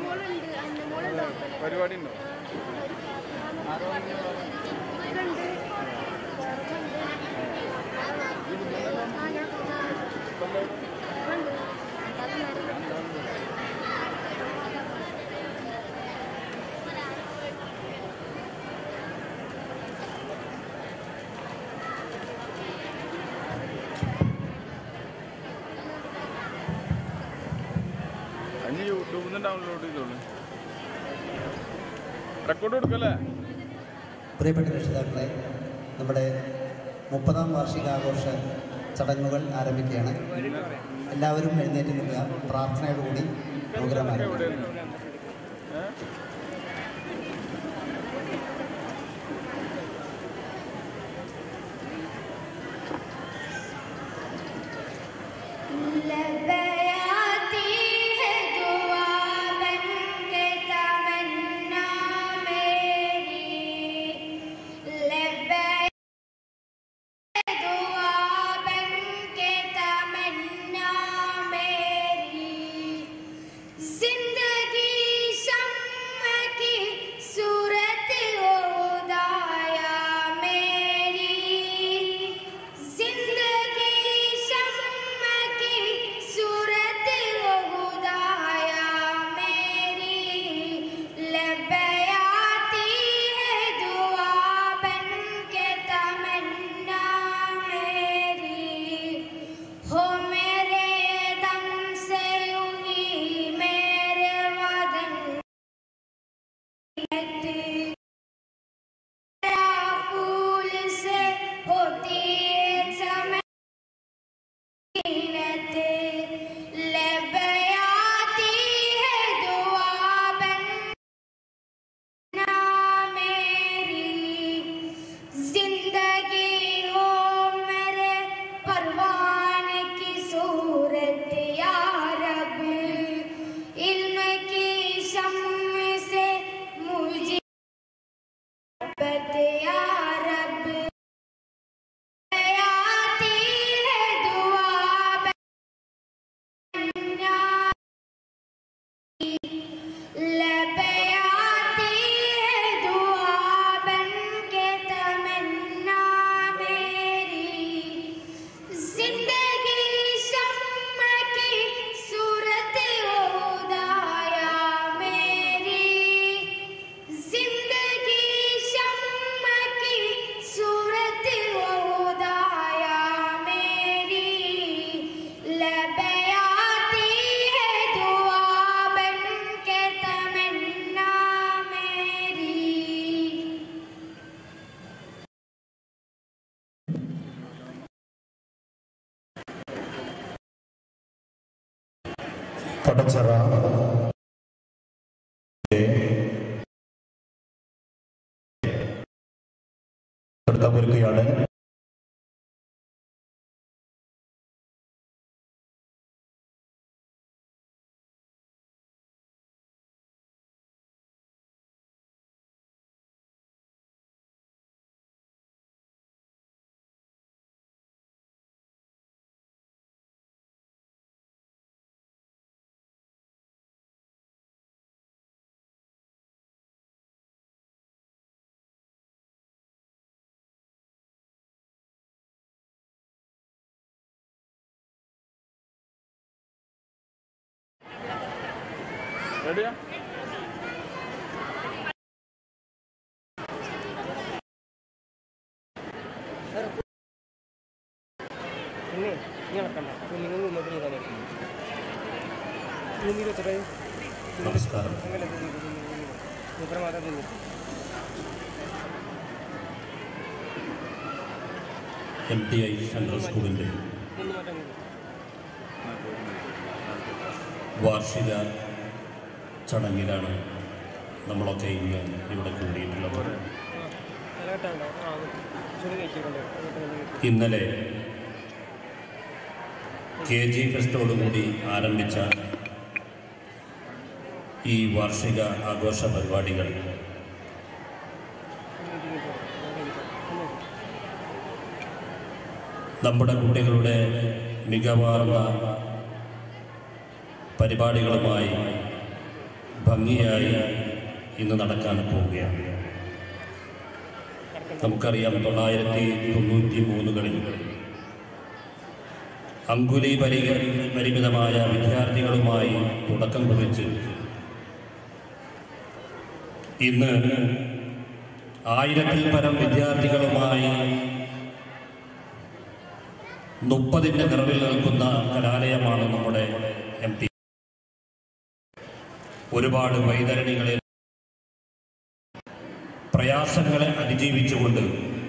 മോളുണ്ട് അന്നമോളുണ്ട് പരിപാടി ഉണ്ടോ അഞ്ഞ് യൂട്യൂബിൽ നിന്ന് ഡൗൺലോഡ് ചെയ്തോളൂ റെക്കോർഡ് കൊടുക്കല്ലേ പ്രിയപ്പെട്ട രക്ഷിതാക്കളെ നമ്മുടെ മുപ്പതാം വാർഷികാഘോഷ ചടങ്ങുകൾ ആരംഭിക്കുകയാണ് എല്ലാവരും എഴുന്നേറ്റ് നിൽക്കുക പ്രാർത്ഥനയോടുകൂടി പ്രോഗ്രാം ആരംഭിക്കും എവിടെയാണ് ഏ? लबयाती है दुआ बन के तमन्ना मेरी लबयाती दुआ बन के तमन्ना मेरी जिंदगी शम्म की सूरत उदाया मेरी जिंदगी शम्म की सूरत उदाया मेरी लबयाती है दुआ बन के तमन्ना मेरी हो मेरे दम से यूं ही मेरे वदन तेरा फूल से होती है समय लबयाती है दुआ बनना मेरी जिंदगी हो मेरे परवान की सूरत या रब इल्म की शम्म से मुझे मोहब्बत या रब आती है दुआ बनना लबयाती है दुआ बन के तमन्ना मेरी जिंदगी शम्म की सूरत उदाया मेरी जिंदगी शम्म की सूरत उदाया मेरी लबयाती है दुआ बन के तमन्ना मेरी പടച്ചറ ഒരുക്കുകയാണ് റെഡിയാ പിന്നെ നീ നടക്കണ്ട നിങ്ങൾ മുന്നോട്ട് ചെയ്താൽ ഭൂമി വെച്ചിട്ട് നമസ്കാരം അങ്ങനെ മൂപ്പര മാത്രം തിന്നു എം ടി ഐ സെൻട്രൽ സ്കൂളിൻ്റെ ഒന്ന് മാറ്റാൻ മതി. വാർഷിക ചടങ്ങിലാണ് നമ്മളൊക്കെ ഇന്ന് ഇവിടെ കൂടിയിട്ടുള്ളത് ആ തല കെട്ടാണ്ടോ ആ ചുണി കഴിച്ചിട്ടുണ്ട് അങ്ങോട്ട് തന്നെ കഴിക്കും. ഇന്നലെ കെ ജി ഫെസ്റ്റോടുകൂടി ആരംഭിച്ച ഈ വാർഷിക ആഘോഷ പരിപാടികൾ ഒന്ന് ഇത് കഴിച്ചോ. ഒന്ന് കഴിച്ചോ. ഒന്ന് കഴിച്ചോ. നമ്മുടെ കുട്ടികളുടെ മികവാർന്ന പരിപാടികളുമായി ഭംഗിയായി ഇന്ന് നടക്കാൻ പോവുകയാണ് നമുക്കറിയാം തൊള്ളായിരത്തി തൊണ്ണൂറ്റി മൂന്നുകളിൽ അങ്കുലി പരിക പരിമിതമായ വിദ്യാർത്ഥികളുമായി തുടക്കം കുറിച്ച് ഇന്ന് ആയിരത്തിൽ പരം വിദ്യാർത്ഥികളുമായി മുപ്പതിൻ്റെ നിറവിൽ നിൽക്കുന്ന കലാലയമാണ് നമ്മുടെ എം ടി ഒരുപാട് വൈതരണികളെ പ്രയാസങ്ങളെ അതിജീവിച്ചുകൊണ്ട്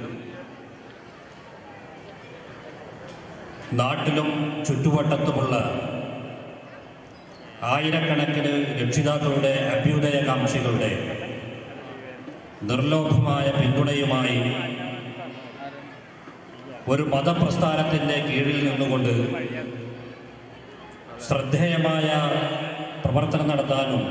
നാട്ടിലും ചുറ്റുവട്ടത്തുമുള്ള ആയിരക്കണക്കിന് രക്ഷിതാക്കളുടെ അഭ്യുദയകാംക്ഷികളുടെ നിർലോഭമായ പിന്തുണയുമായി ഒരു മതപ്രസ്ഥാനത്തിൻ്റെ കീഴിൽ നിന്നുകൊണ്ട് ശ്രദ്ധേയമായ പ്രവർത്തനം നടത്താനും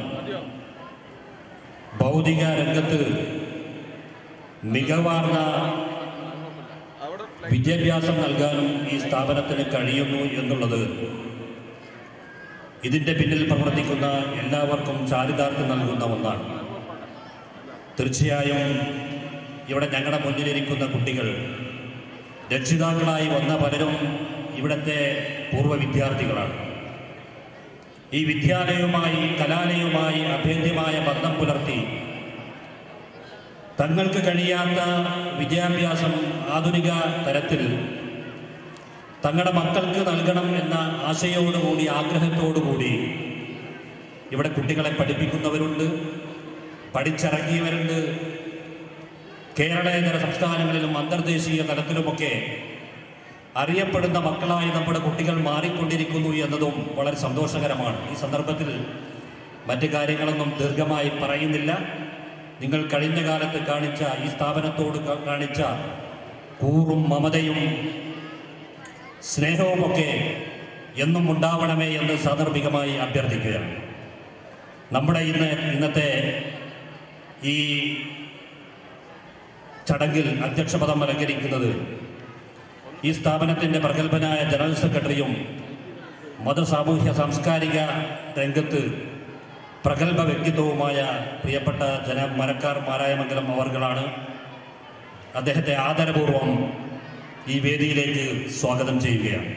ഭൗതിക രംഗത്ത് മികവാർന്ന അവിടെ വിദ്യാഭ്യാസം നൽകാനും ഈ സ്ഥാപനത്തിന് കഴിയുന്നു എന്നുള്ളത് ഇതിൻ്റെ പിന്നിൽ പ്രവർത്തിക്കുന്ന എല്ലാവർക്കും ചാരിതാർത്ഥ്യം നൽകുന്ന ഒന്നാണ് തീർച്ചയായും ഇവിടെ ഞങ്ങളുടെ മുന്നിലിരിക്കുന്ന കുട്ടികൾ രക്ഷിതാക്കളായി വന്ന പലരും ഇവിടുത്തെ പൂർവ്വ വിദ്യാർത്ഥികളാണ് ഈ വിദ്യാലയവുമായി കലാലയവുമായി അഭേദ്യമായ ബന്ധം പുലർത്തി തങ്ങൾക്ക് കഴിയാത്ത വിദ്യാഭ്യാസം ആധുനിക തരത്തിൽ തങ്ങളുടെ മക്കൾക്ക് നൽകണം എന്ന ആശയോടുകൂടി ആഗ്രഹത്തോടുകൂടി ഇവിടെ കുട്ടികളെ പഠിപ്പിക്കുന്നവരുണ്ട് പഠിച്ചിറങ്ങിയവരുണ്ട് കേരളേതര സംസ്ഥാനങ്ങളിലും അന്തർദേശീയ തലത്തിലുമൊക്കെ അറിയപ്പെടുന്ന മക്കളായി നമ്മുടെ കുട്ടികൾ മാറിക്കൊണ്ടിരിക്കുന്നു എന്നതും വളരെ സന്തോഷകരമാണ് ഈ സന്ദർഭത്തിൽ മറ്റ് കാര്യങ്ങളൊന്നും ദീർഘമായി പറയുന്നില്ല നിങ്ങൾ കഴിഞ്ഞ കാലത്ത് കാണിച്ച ഈ സ്ഥാപനത്തോട് കാ- കാണിച്ച കൂറും മമതയും സ്നേഹവുമൊക്കെ എന്നും ഉണ്ടാവണമേ എന്ന് സാന്ദർഭികമായി അഭ്യർത്ഥിക്കുകയാണ് നമ്മുടെ ഇന്ന് ഇന്നത്തെ ഈ ചടങ്ങിൽ അധ്യക്ഷപദം അലങ്കരിക്കുന്നത് ഈ സ്ഥാപനത്തിൻ്റെ പ്രഗത്ഭനായ ജനറൽ സെക്രട്ടറിയും മതസാമൂഹ്യ സാംസ്കാരിക രംഗത്ത് പ്രഗത്ഭ വ്യക്തിത്വവുമായ പ്രിയപ്പെട്ട ജന മരക്കാർ മാരായമംഗലം അവർകളാണ് അദ്ദേഹത്തെ ആദരപൂർവം ഈ വേദിയിലേക്ക് സ്വാഗതം ചെയ്യുകയാണ്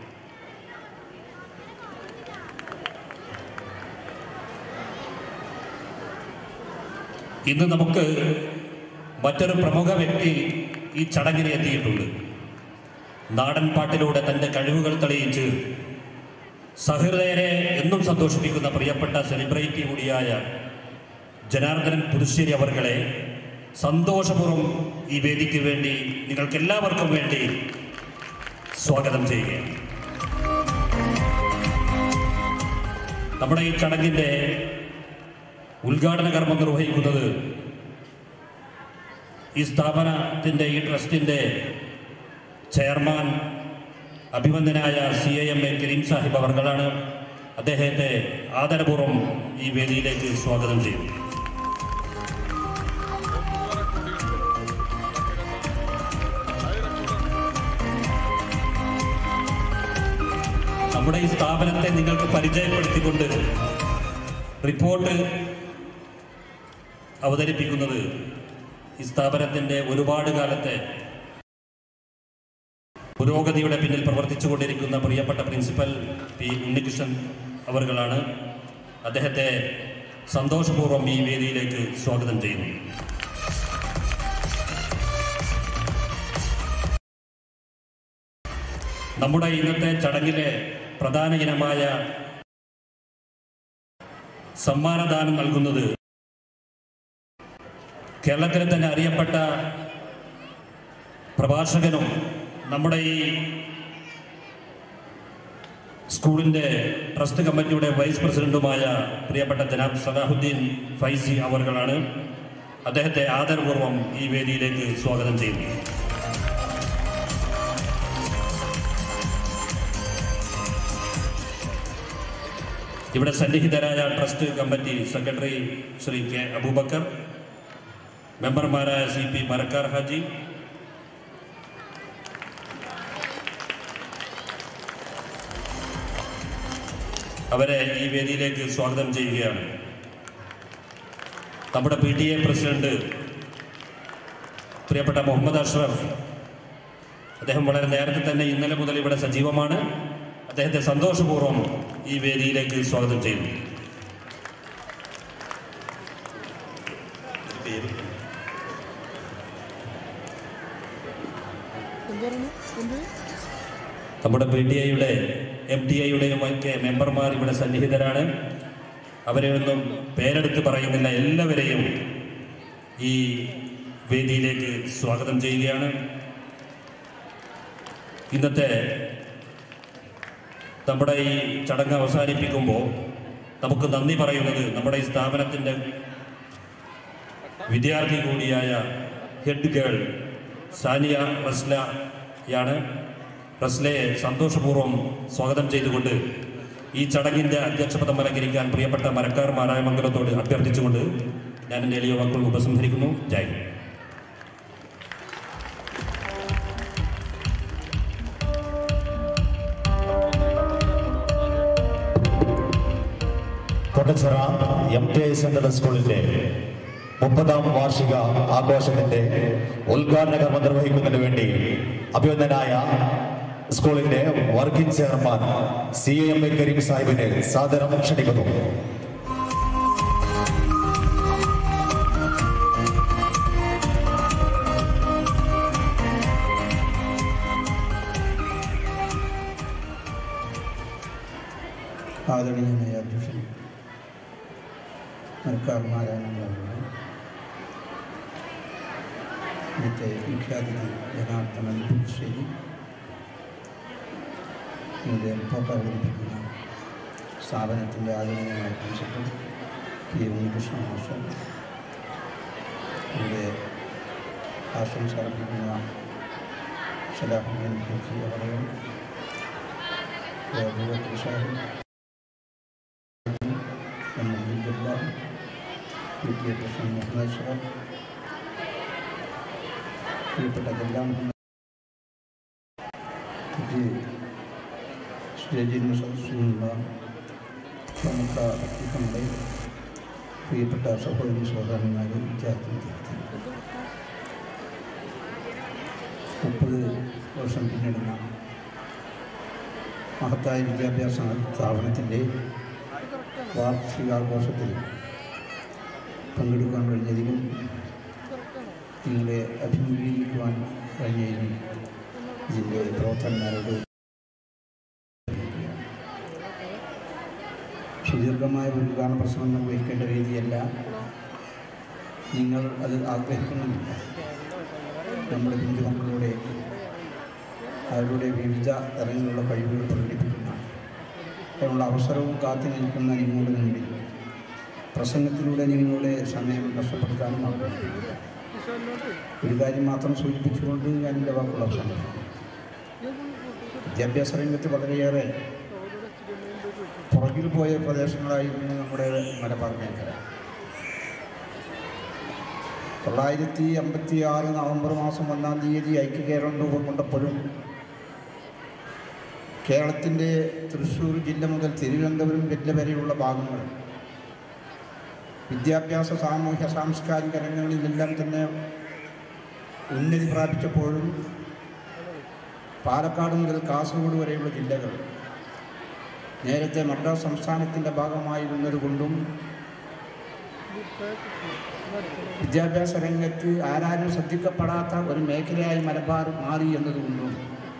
ഇന്ന് നമുക്ക് മറ്റൊരു പ്രമുഖ വ്യക്തി ഈ ചടങ്ങിന് എത്തിയിട്ടുണ്ട് നാടൻ പാട്ടിലൂടെ തൻ്റെ കഴിവുകൾ തെളിയിച്ച് സഹൃദയരെ എന്നും സന്തോഷിപ്പിക്കുന്ന പ്രിയപ്പെട്ട സെലിബ്രിറ്റി കൂടിയായ ജനാർദ്ദനൻ പുതുശ്ശേരി അവർകളെ സന്തോഷപൂർവ്വം ഈ വേദിക്ക് വേണ്ടി നിങ്ങൾക്ക് എല്ലാവർക്കും വേണ്ടി സ്വാഗതം ചെയ്യുകയാണ് നമ്മുടെ ഈ ചടങ്ങിൻ്റെ ഉദ്ഘാടന കർമ്മം നിർവഹിക്കുന്നത് ഈ സ്ഥാപനത്തിൻ്റെ ഈ ട്രസ്റ്റിൻ്റെ ചെയർമാൻ അഭിമന്യനായ C A M A Kareem Sahib അവർകളാണ് അദ്ദേഹത്തെ ആദരപൂർവ്വം ഈ വേദിയിലേക്ക് സ്വാഗതം ചെയ്യും നമ്മുടെ ഈ സ്ഥാപനത്തെ നിങ്ങൾക്ക് പരിചയപ്പെടുത്തിക്കൊണ്ട് റിപ്പോർട്ട് അവതരിപ്പിക്കുന്നത് ഈ സ്ഥാപനത്തിൻ്റെ ഒരുപാട് കാലത്തെ പുരോഗതിയുടെ പിന്നിൽ പ്രവർത്തിച്ചുകൊണ്ടിരിക്കുന്ന പ്രിയപ്പെട്ട പ്രിൻസിപ്പൽ പി ഉണ്ണികൃഷ്ണൻ അവർകളാണ് അദ്ദേഹത്തെ സന്തോഷപൂർവ്വം ഈ വേദിയിലേക്ക് സ്വാഗതം ചെയ്യുന്നു നമ്മുടെ ഇന്നത്തെ ചടങ്ങിലെ പ്രധാന ഇനമായ സമ്മാനദാനം നൽകുന്നത് കേരളത്തിലെ തന്നെ അറിയപ്പെട്ട പ്രഭാഷകനും നമ്മുടെ ഈ സ്കൂളിൻ്റെ ട്രസ്റ്റ് കമ്മിറ്റിയുടെ വൈസ് പ്രസിഡന്റുമായ പ്രിയപ്പെട്ട ജനാബ് സലാഹുദ്ദീൻ ഫൈസി അവർകളാണ് അദ്ദേഹത്തെ ആദരപൂർവ്വം ഈ വേദിയിലേക്ക് സ്വാഗതം ചെയ്യുന്നു ഇവിടെ സന്നിഹിതരായ trust committee secretary Shri K Abubakar മെമ്പർമാരായ സി പി മരക്കാർ ഹാജി അവരെ ഈ വേദിയിലേക്ക് സ്വാഗതം ചെയ്യുകയാണ് നമ്മുടെ പി ടി എ പ്രസിഡന്റ് പ്രിയപ്പെട്ട മുഹമ്മദ് അഷ്റഫ് അദ്ദേഹം വളരെ നേരത്തെ തന്നെ ഇന്നലെ മുതൽ ഇവിടെ സജീവമാണ് അദ്ദേഹത്തെ സന്തോഷപൂർവ്വം ഈ വേദിയിലേക്ക് സ്വാഗതം ചെയ്യുന്നു നമ്മുടെ പി ടി ഐയുടെ എം ടി ഐയുടെയും ഒക്കെ മെമ്പർമാർ ഇവിടെ സന്നിഹിതരാണ് അവരെയൊന്നും പേരെടുത്ത് പറയുന്നില്ല എല്ലാവരെയും ഈ വേദിയിലേക്ക് സ്വാഗതം ചെയ്യുകയാണ് ഇന്നത്തെ നമ്മുടെ ഈ ചടങ്ങ് അവസാനിപ്പിക്കുമ്പോൾ നമുക്ക് നന്ദി പറയുന്നത് നമ്മുടെ ഈ സ്ഥാപനത്തിൻ്റെ വിദ്യാർത്ഥി കൂടിയായ ഹെഡ് ഗേൾ സാനിയ റസ്ലയാണ് റസ്ലയെ സന്തോഷപൂർവ്വം സ്വാഗതം ചെയ്തുകൊണ്ട് ഈ ചടങ്ങിൻ്റെ അധ്യക്ഷപദം അലങ്കരിക്കാൻ പ്രിയപ്പെട്ട മരക്കാർ മാരായമംഗലത്തോട് അഭ്യർത്ഥിച്ചുകൊണ്ട് ഞാൻ എൻ്റെ എളിയ വാക്കുകൾ ഉപസംഹരിക്കുന്നു Jai Hind. Kottachira M T I central സ്കൂളിന്റെ മുപ്പതാം വാർഷിക ആഘോഷത്തിന്റെ ഉദ്ഘാടന കർമ്മം നിർവഹിക്കുന്നതിന് വേണ്ടി അഭിനന്ദനായ സ്കൂളിന്റെ working chairman C M A Kareem സാഹിബിനെ സാദരം ക്ഷണിക്കുന്നു ആദരണീയനായ അധ്യക്ഷൻ മരക്കാർമാരായണങ്ങളാണ് ഇന്നത്തെ മുഖ്യാതിഥി ജനാർദ്ദനൻ പുതുശ്ശേരി ഇവിടെ റിപ്പോർട്ട് അവതരിപ്പിക്കുന്ന സ്ഥാപനത്തിൻ്റെ ആദരണീയമായ പ്രിൻസിപ്പൽ പി ഉണ്ണികൃഷ്ണ മാസ്റ്റർ ഇവിടെ ആശംസ അർപ്പിക്കുന്ന സലാഹുദ്ദീൻ കുച്ചി അവരെയും അബൂബക്കർ സാഹിബ് محمد جبار വിദ്യാഭ്യാസം മുഹമ്മദ് ഷറഫ് പ്രിയപ്പെട്ടതെല്ലാം ഇത് സ്റ്റേജിന് സദസ്സിലുള്ള പ്രമുഖ വ്യക്തിത്വങ്ങളെ പ്രിയപ്പെട്ട സഹോദരി സഹോദരന്മാരെ വിദ്യാർത്ഥി വിദ്യാർത്ഥികൾ മുപ്പത് വർഷം പിന്നിടുന്ന മഹത്തായ വിദ്യാഭ്യാസ സ്ഥാപനത്തിൻ്റെ വാർഷികാഘോഷത്തിൽ പങ്കെടുക്കാൻ കഴിഞ്ഞതിലും നിങ്ങളെ അഭിമുഖീകരിക്കുവാൻ കഴിഞ്ഞതിലും ഇതിൻ്റെ പ്രവർത്തകന്മാരോട് സുദീർഘമായ ഒരു ഉദ്ഘാടന പ്രസംഗം നിർവഹിക്കേണ്ട രീതിയല്ല നിങ്ങൾ അത് ആഗ്രഹിക്കുന്നുമില്ല നമ്മുടെ പിഞ്ചുമക്കളുടെ അവരുടെ വിവിധ തരങ്ങളിലുള്ള കഴിവുകൾ പ്രകടിപ്പിക്കുന്ന അതിനുള്ള അവസരവും കാത്തു നിൽക്കുന്ന നിങ്ങളുടെ മുമ്പിൽ പ്രസംഗത്തിലൂടെ നിങ്ങളുടെ സമയം നഷ്ടപ്പെടുത്താനും ആഗ്രഹിക്കുന്നില്ല ഒരു കാര്യം മാത്രം സൂചിപ്പിച്ചുകൊണ്ട് ഞാൻ എൻ്റെ വാക്കുകൾ അവസാനിപ്പിക്കും വിദ്യാഭ്യാസ രംഗത്ത് വളരെയേറെ പുറകിൽ പോയ പ്രദേശങ്ങളായിരുന്നു നമ്മുടെ മലബാർ മേഖല തൊള്ളായിരത്തി അമ്പത്തി ആറ് നവംബർ മാസം ഒന്നാം തീയതി ഐക്യകേരളം രൂപം കൊണ്ടപ്പോഴും കേരളത്തിൻ്റെ തൃശ്ശൂർ ജില്ല മുതൽ തിരുവനന്തപുരം ജില്ല വരെയുള്ള ഭാഗങ്ങൾ വിദ്യാഭ്യാസ സാമൂഹ്യ സാംസ്കാരിക രംഗങ്ങളിലെല്ലാം തന്നെ ഉന്നതി പ്രാപിച്ചപ്പോഴും പാലക്കാട് മുതൽ കാസർഗോഡ് വരെയുള്ള ജില്ലകൾ നേരത്തെ മദ്രാസ് സംസ്ഥാനത്തിൻ്റെ ഭാഗമായിരുന്നത് കൊണ്ടും വിദ്യാഭ്യാസ രംഗത്ത് ആരാരും ശ്രദ്ധിക്കപ്പെടാത്ത ഒരു മേഖലയായി മലബാർ മാറി എന്നതുകൊണ്ടും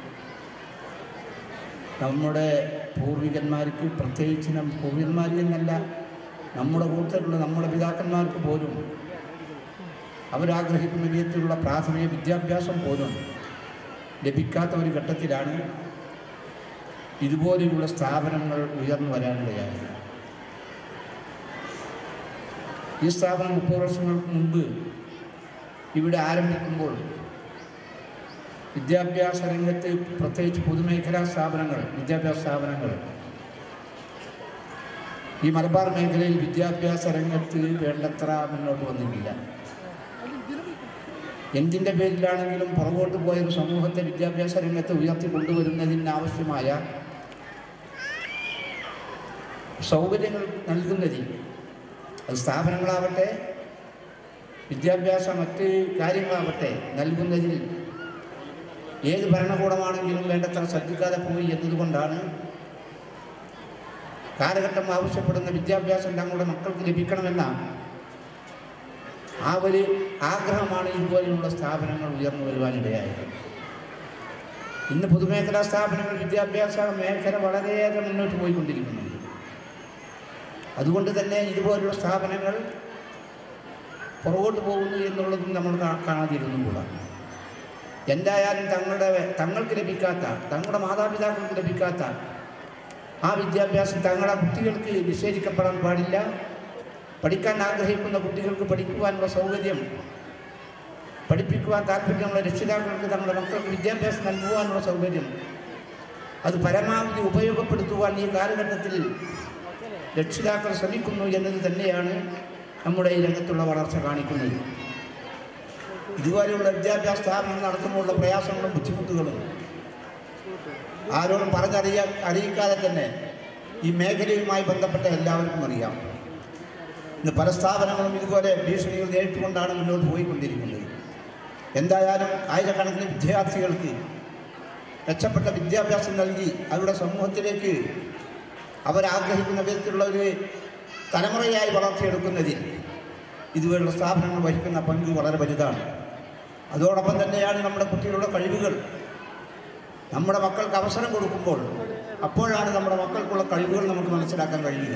നമ്മുടെ പൂർവികന്മാർക്ക് പ്രത്യേകിച്ച് നം പൂർവികന്മാർ എന്നല്ല നമ്മുടെ കൂട്ടത്തിലുള്ള നമ്മുടെ പിതാക്കന്മാർക്ക് പോലും അവരാഗ്രഹിക്കുന്ന വിധത്തിലുള്ള പ്രാഥമിക വിദ്യാഭ്യാസം പോലും ലഭിക്കാത്ത ഒരു ഘട്ടത്തിലാണ് ഇതുപോലെയുള്ള സ്ഥാപനങ്ങൾ ഉയർന്നു വരാനിടയായത് ഈ സ്ഥാപനം മുപ്പത് വർഷങ്ങൾക്ക് മുമ്പ് ഇവിടെ ആരംഭിക്കുമ്പോൾ വിദ്യാഭ്യാസ രംഗത്ത് പ്രത്യേകിച്ച് പൊതുമേഖലാ സ്ഥാപനങ്ങൾ വിദ്യാഭ്യാസ സ്ഥാപനങ്ങൾ ഈ മലബാർ മേഖലയിൽ വിദ്യാഭ്യാസ രംഗത്ത് വേണ്ടത്ര മുന്നോട്ട് വന്നിട്ടില്ല എന്തിൻ്റെ പേരിലാണെങ്കിലും പുറകോട്ട് പോയ ഒരു സമൂഹത്തെ വിദ്യാഭ്യാസ രംഗത്ത് ഉയർത്തി കൊണ്ടുവരുന്നതിന് ആവശ്യമായ സൗകര്യങ്ങൾ നൽകുന്നതിൽ അത് സ്ഥാപനങ്ങളാവട്ടെ വിദ്യാഭ്യാസ മറ്റ് കാര്യങ്ങളാവട്ടെ നൽകുന്നതിൽ ഏത് ഭരണകൂടമാണെങ്കിലും വേണ്ടത്ര ശ്രദ്ധിക്കാതെ പോയി എന്നതുകൊണ്ടാണ് കാലഘട്ടം ആവശ്യപ്പെടുന്ന വിദ്യാഭ്യാസം തങ്ങളുടെ മക്കൾക്ക് ലഭിക്കണമെന്ന ആ ഒരു ആഗ്രഹമാണ് ഇതുപോലെയുള്ള സ്ഥാപനങ്ങൾ ഉയർന്നു വരുവാനിടയായത് ഇന്ന് പൊതുമേഖലാ സ്ഥാപനങ്ങൾ വിദ്യാഭ്യാസ മേഖല വളരെയേറെ മുന്നോട്ട് പോയിക്കൊണ്ടിരിക്കുന്നുണ്ട് അതുകൊണ്ട് തന്നെ ഇതുപോലുള്ള സ്ഥാപനങ്ങൾ പുറകോട്ട് പോകുന്നു എന്നുള്ളതും നമ്മൾ കാ- കാണാതിരുന്നുകൂടാ എന്തായാലും തങ്ങളുടെ തങ്ങൾക്ക് ലഭിക്കാത്ത തങ്ങളുടെ മാതാപിതാക്കൾക്ക് ലഭിക്കാത്ത ആ വിദ്യാഭ്യാസം തങ്ങളുടെ കുട്ടികൾക്ക് നിഷേധിക്കപ്പെടാൻ പാടില്ല പഠിക്കാൻ ആഗ്രഹിക്കുന്ന കുട്ടികൾക്ക് പഠിക്കുവാനുള്ള സൗകര്യം പഠിപ്പിക്കുവാൻ താല്പര്യമുള്ള രക്ഷിതാക്കൾക്ക് തങ്ങളുടെ മക്കൾക്ക് വിദ്യാഭ്യാസം നൽകുവാനുള്ള സൗകര്യം അത് പരമാവധി ഉപയോഗപ്പെടുത്തുവാൻ ഈ കാലഘട്ടത്തിൽ രക്ഷിതാക്കൾ ശ്രമിക്കുന്നു എന്നത് തന്നെയാണ് നമ്മുടെ ഈ രംഗത്തുള്ള വളർച്ച കാണിക്കുന്നത് ഇതുപോലെയുള്ള വിദ്യാഭ്യാസ സ്ഥാപനങ്ങൾ നടത്തുമ്പോഴുള്ള പ്രയാസങ്ങളും ബുദ്ധിമുട്ടുകളും ആരോടും പറഞ്ഞറിയാ അറിയിക്കാതെ തന്നെ ഈ മേഖലയുമായി ബന്ധപ്പെട്ട എല്ലാവർക്കും അറിയാം ഇന്ന് പല സ്ഥാപനങ്ങളും ഇതുപോലെ ഭീഷണികൾ നേരിട്ടുകൊണ്ടാണ് മുന്നോട്ട് പോയിക്കൊണ്ടിരിക്കുന്നത് എന്തായാലും ആയിരക്കണക്കിന് വിദ്യാർത്ഥികൾക്ക് മെച്ചപ്പെട്ട വിദ്യാഭ്യാസം നൽകി അവരുടെ സമൂഹത്തിലേക്ക് അവരാഗ്രഹിക്കുന്ന വിധത്തിലുള്ള ഒരു തലമുറയായി വളർത്തിയെടുക്കുന്നതിൽ ഇതുപോലുള്ള സ്ഥാപനങ്ങൾ വഹിക്കുന്ന പങ്ക് വളരെ വലുതാണ് അതോടൊപ്പം തന്നെയാണ് നമ്മുടെ കുട്ടികളുടെ കഴിവുകൾ നമ്മുടെ മക്കൾക്ക് അവസരം കൊടുക്കുമ്പോൾ അപ്പോഴാണ് നമ്മുടെ മക്കൾക്കുള്ള കഴിവുകൾ നമുക്ക് മനസ്സിലാക്കാൻ കഴിയുക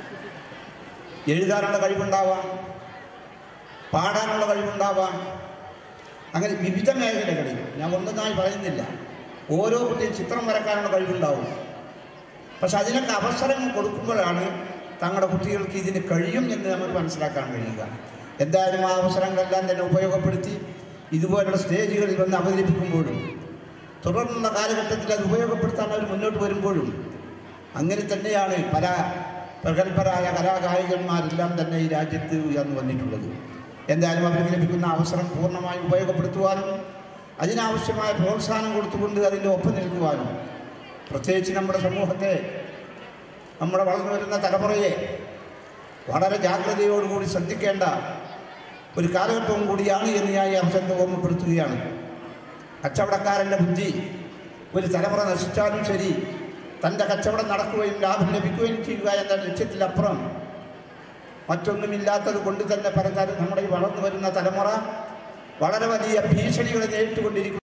എഴുതാനുള്ള കഴിവുണ്ടാവാം പാടാനുള്ള കഴിവുണ്ടാവാം അങ്ങനെ വിവിധ മേഖലകളിൽ ഞാൻ ഒന്നൊന്നായി പറയുന്നില്ല ഓരോ കുട്ടിയും ചിത്രം വരക്കാനുള്ള കഴിവുണ്ടാവും പക്ഷെ അതിനൊക്കെ അവസരങ്ങൾ കൊടുക്കുമ്പോഴാണ് തങ്ങളുടെ കുട്ടികൾക്ക് ഇതിന് കഴിയും എന്ന് നമുക്ക് മനസ്സിലാക്കാൻ കഴിയുക എന്തായാലും ആ അവസരങ്ങളെല്ലാം തന്നെ ഉപയോഗപ്പെടുത്തി ഇതുപോലുള്ള സ്റ്റേജുകളിൽ വന്ന് അവതരിപ്പിക്കുമ്പോഴും തുടർന്നുള്ള കാലഘട്ടത്തിൽ അത് ഉപയോഗപ്പെടുത്താൻ അവർ മുന്നോട്ട് വരുമ്പോഴും അങ്ങനെ തന്നെയാണ് പല പ്രഗത്ഭരായ കലാകായികന്മാരെല്ലാം തന്നെ ഈ രാജ്യത്ത് ഉയർന്നു വന്നിട്ടുള്ളത് എന്തായാലും അവർക്ക് ലഭിക്കുന്ന അവസരം പൂർണ്ണമായി ഉപയോഗപ്പെടുത്തുവാനും അതിനാവശ്യമായ പ്രോത്സാഹനം കൊടുത്തുകൊണ്ട് അതിൻ്റെ ഒപ്പം നിൽക്കുവാനും പ്രത്യേകിച്ച് നമ്മുടെ സമൂഹത്തെ നമ്മുടെ വളർന്നു വരുന്ന തലമുറയെ വളരെ ജാഗ്രതയോടുകൂടി ശ്രദ്ധിക്കേണ്ട ഒരു കാലഘട്ടവും കൂടിയാണ് എന്ന് ഞാൻ ഈ അവസരത്തെ ഓർമ്മപ്പെടുത്തുകയാണ് കച്ചവടക്കാരൻ്റെ ബുദ്ധി ഒരു തലമുറ നശിച്ചാലും ശരി തൻ്റെ കച്ചവടം നടക്കുകയും ലാഭം ലഭിക്കുകയും ചെയ്യുക എന്ന ലക്ഷ്യത്തിലപ്പുറം മറ്റൊന്നുമില്ലാത്തത് കൊണ്ട് തന്നെ പല തര- നമ്മുടെ ഈ വളർന്നു വരുന്ന തലമുറ വളരെ വലിയ ഭീഷണികളെ നേരിട്ടുകൊണ്ടിരിക്കുന്നു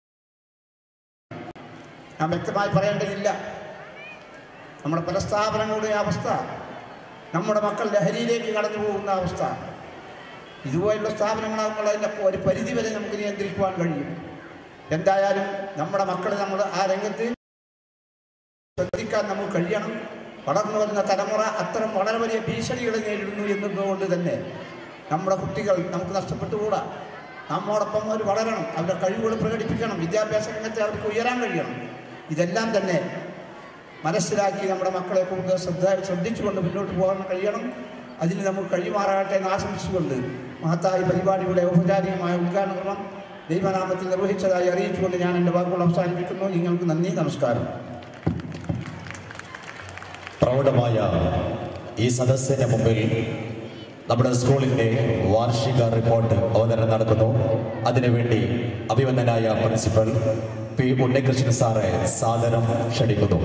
ഞാൻ വ്യക്തമായി പറയേണ്ടതില്ല നമ്മുടെ പല സ്ഥാപനങ്ങളുടെ അവസ്ഥ നമ്മുടെ മക്കൾ ലഹരിയിലേക്ക് കടന്നു പോകുന്ന അവസ്ഥ ഇതുപോലുള്ള സ്ഥാപനങ്ങളാകുമ്പോൾ അതിൻ്റെ ഒരു പരിധി വരെ നമുക്ക് നിയന്ത്രിക്കുവാൻ കഴിയും എന്തായാലും നമ്മുടെ മക്കളെ നമ്മൾ ആ രംഗത്ത് ശ്രദ്ധിക്കാൻ നമുക്ക് കഴിയണം വളർന്നു വരുന്ന തലമുറ അത്തരം വളരെ വലിയ ഭീഷണികളെ നേരിടുന്നു എന്നതുകൊണ്ട് തന്നെ നമ്മുടെ കുട്ടികൾ നമുക്ക് നഷ്ടപ്പെട്ടുകൂടാ നമ്മോടൊപ്പം അവർ വളരണം അവരുടെ കഴിവുകൾ പ്രകടിപ്പിക്കണം വിദ്യാഭ്യാസ രംഗത്തെ അവർക്ക് ഉയരാൻ കഴിയണം ഇതെല്ലാം തന്നെ മനസ്സിലാക്കി നമ്മുടെ മക്കളെ കൂടുതൽ ശ്രദ്ധ ശ്രദ്ധിച്ചുകൊണ്ട് മുന്നോട്ട് പോകാൻ കഴിയണം അതിന് നമുക്ക് കഴിയുമാറാകട്ടെ എന്ന് ആശംസിച്ചുകൊണ്ട് മഹത്തായ പരിപാടിയുടെ ഔപചാരികമായ ഉദ്ഘാടനം ദൈവനാമത്തിൽ നിർവഹിച്ചതായി അറിയിച്ചുകൊണ്ട് ഞാൻ എൻ്റെ വാക്കുകൾ അവസാനിപ്പിക്കുന്നു നിങ്ങൾക്ക് നന്ദി നമസ്കാരം പ്രൗഢമായ ഈ സദസ്സിന് മുമ്പിൽ നമ്മുടെ സ്കൂളിന്റെ വാർഷിക റിപ്പോർട്ട് അവതരണം നടക്കുന്നു അതിനുവേണ്ടി അഭിമന്യനായ പ്രിൻസിപ്പൽ പി ഉണ്ണികൃഷ്ണൻ സാറെ സാദരം ക്ഷണിക്കുന്നു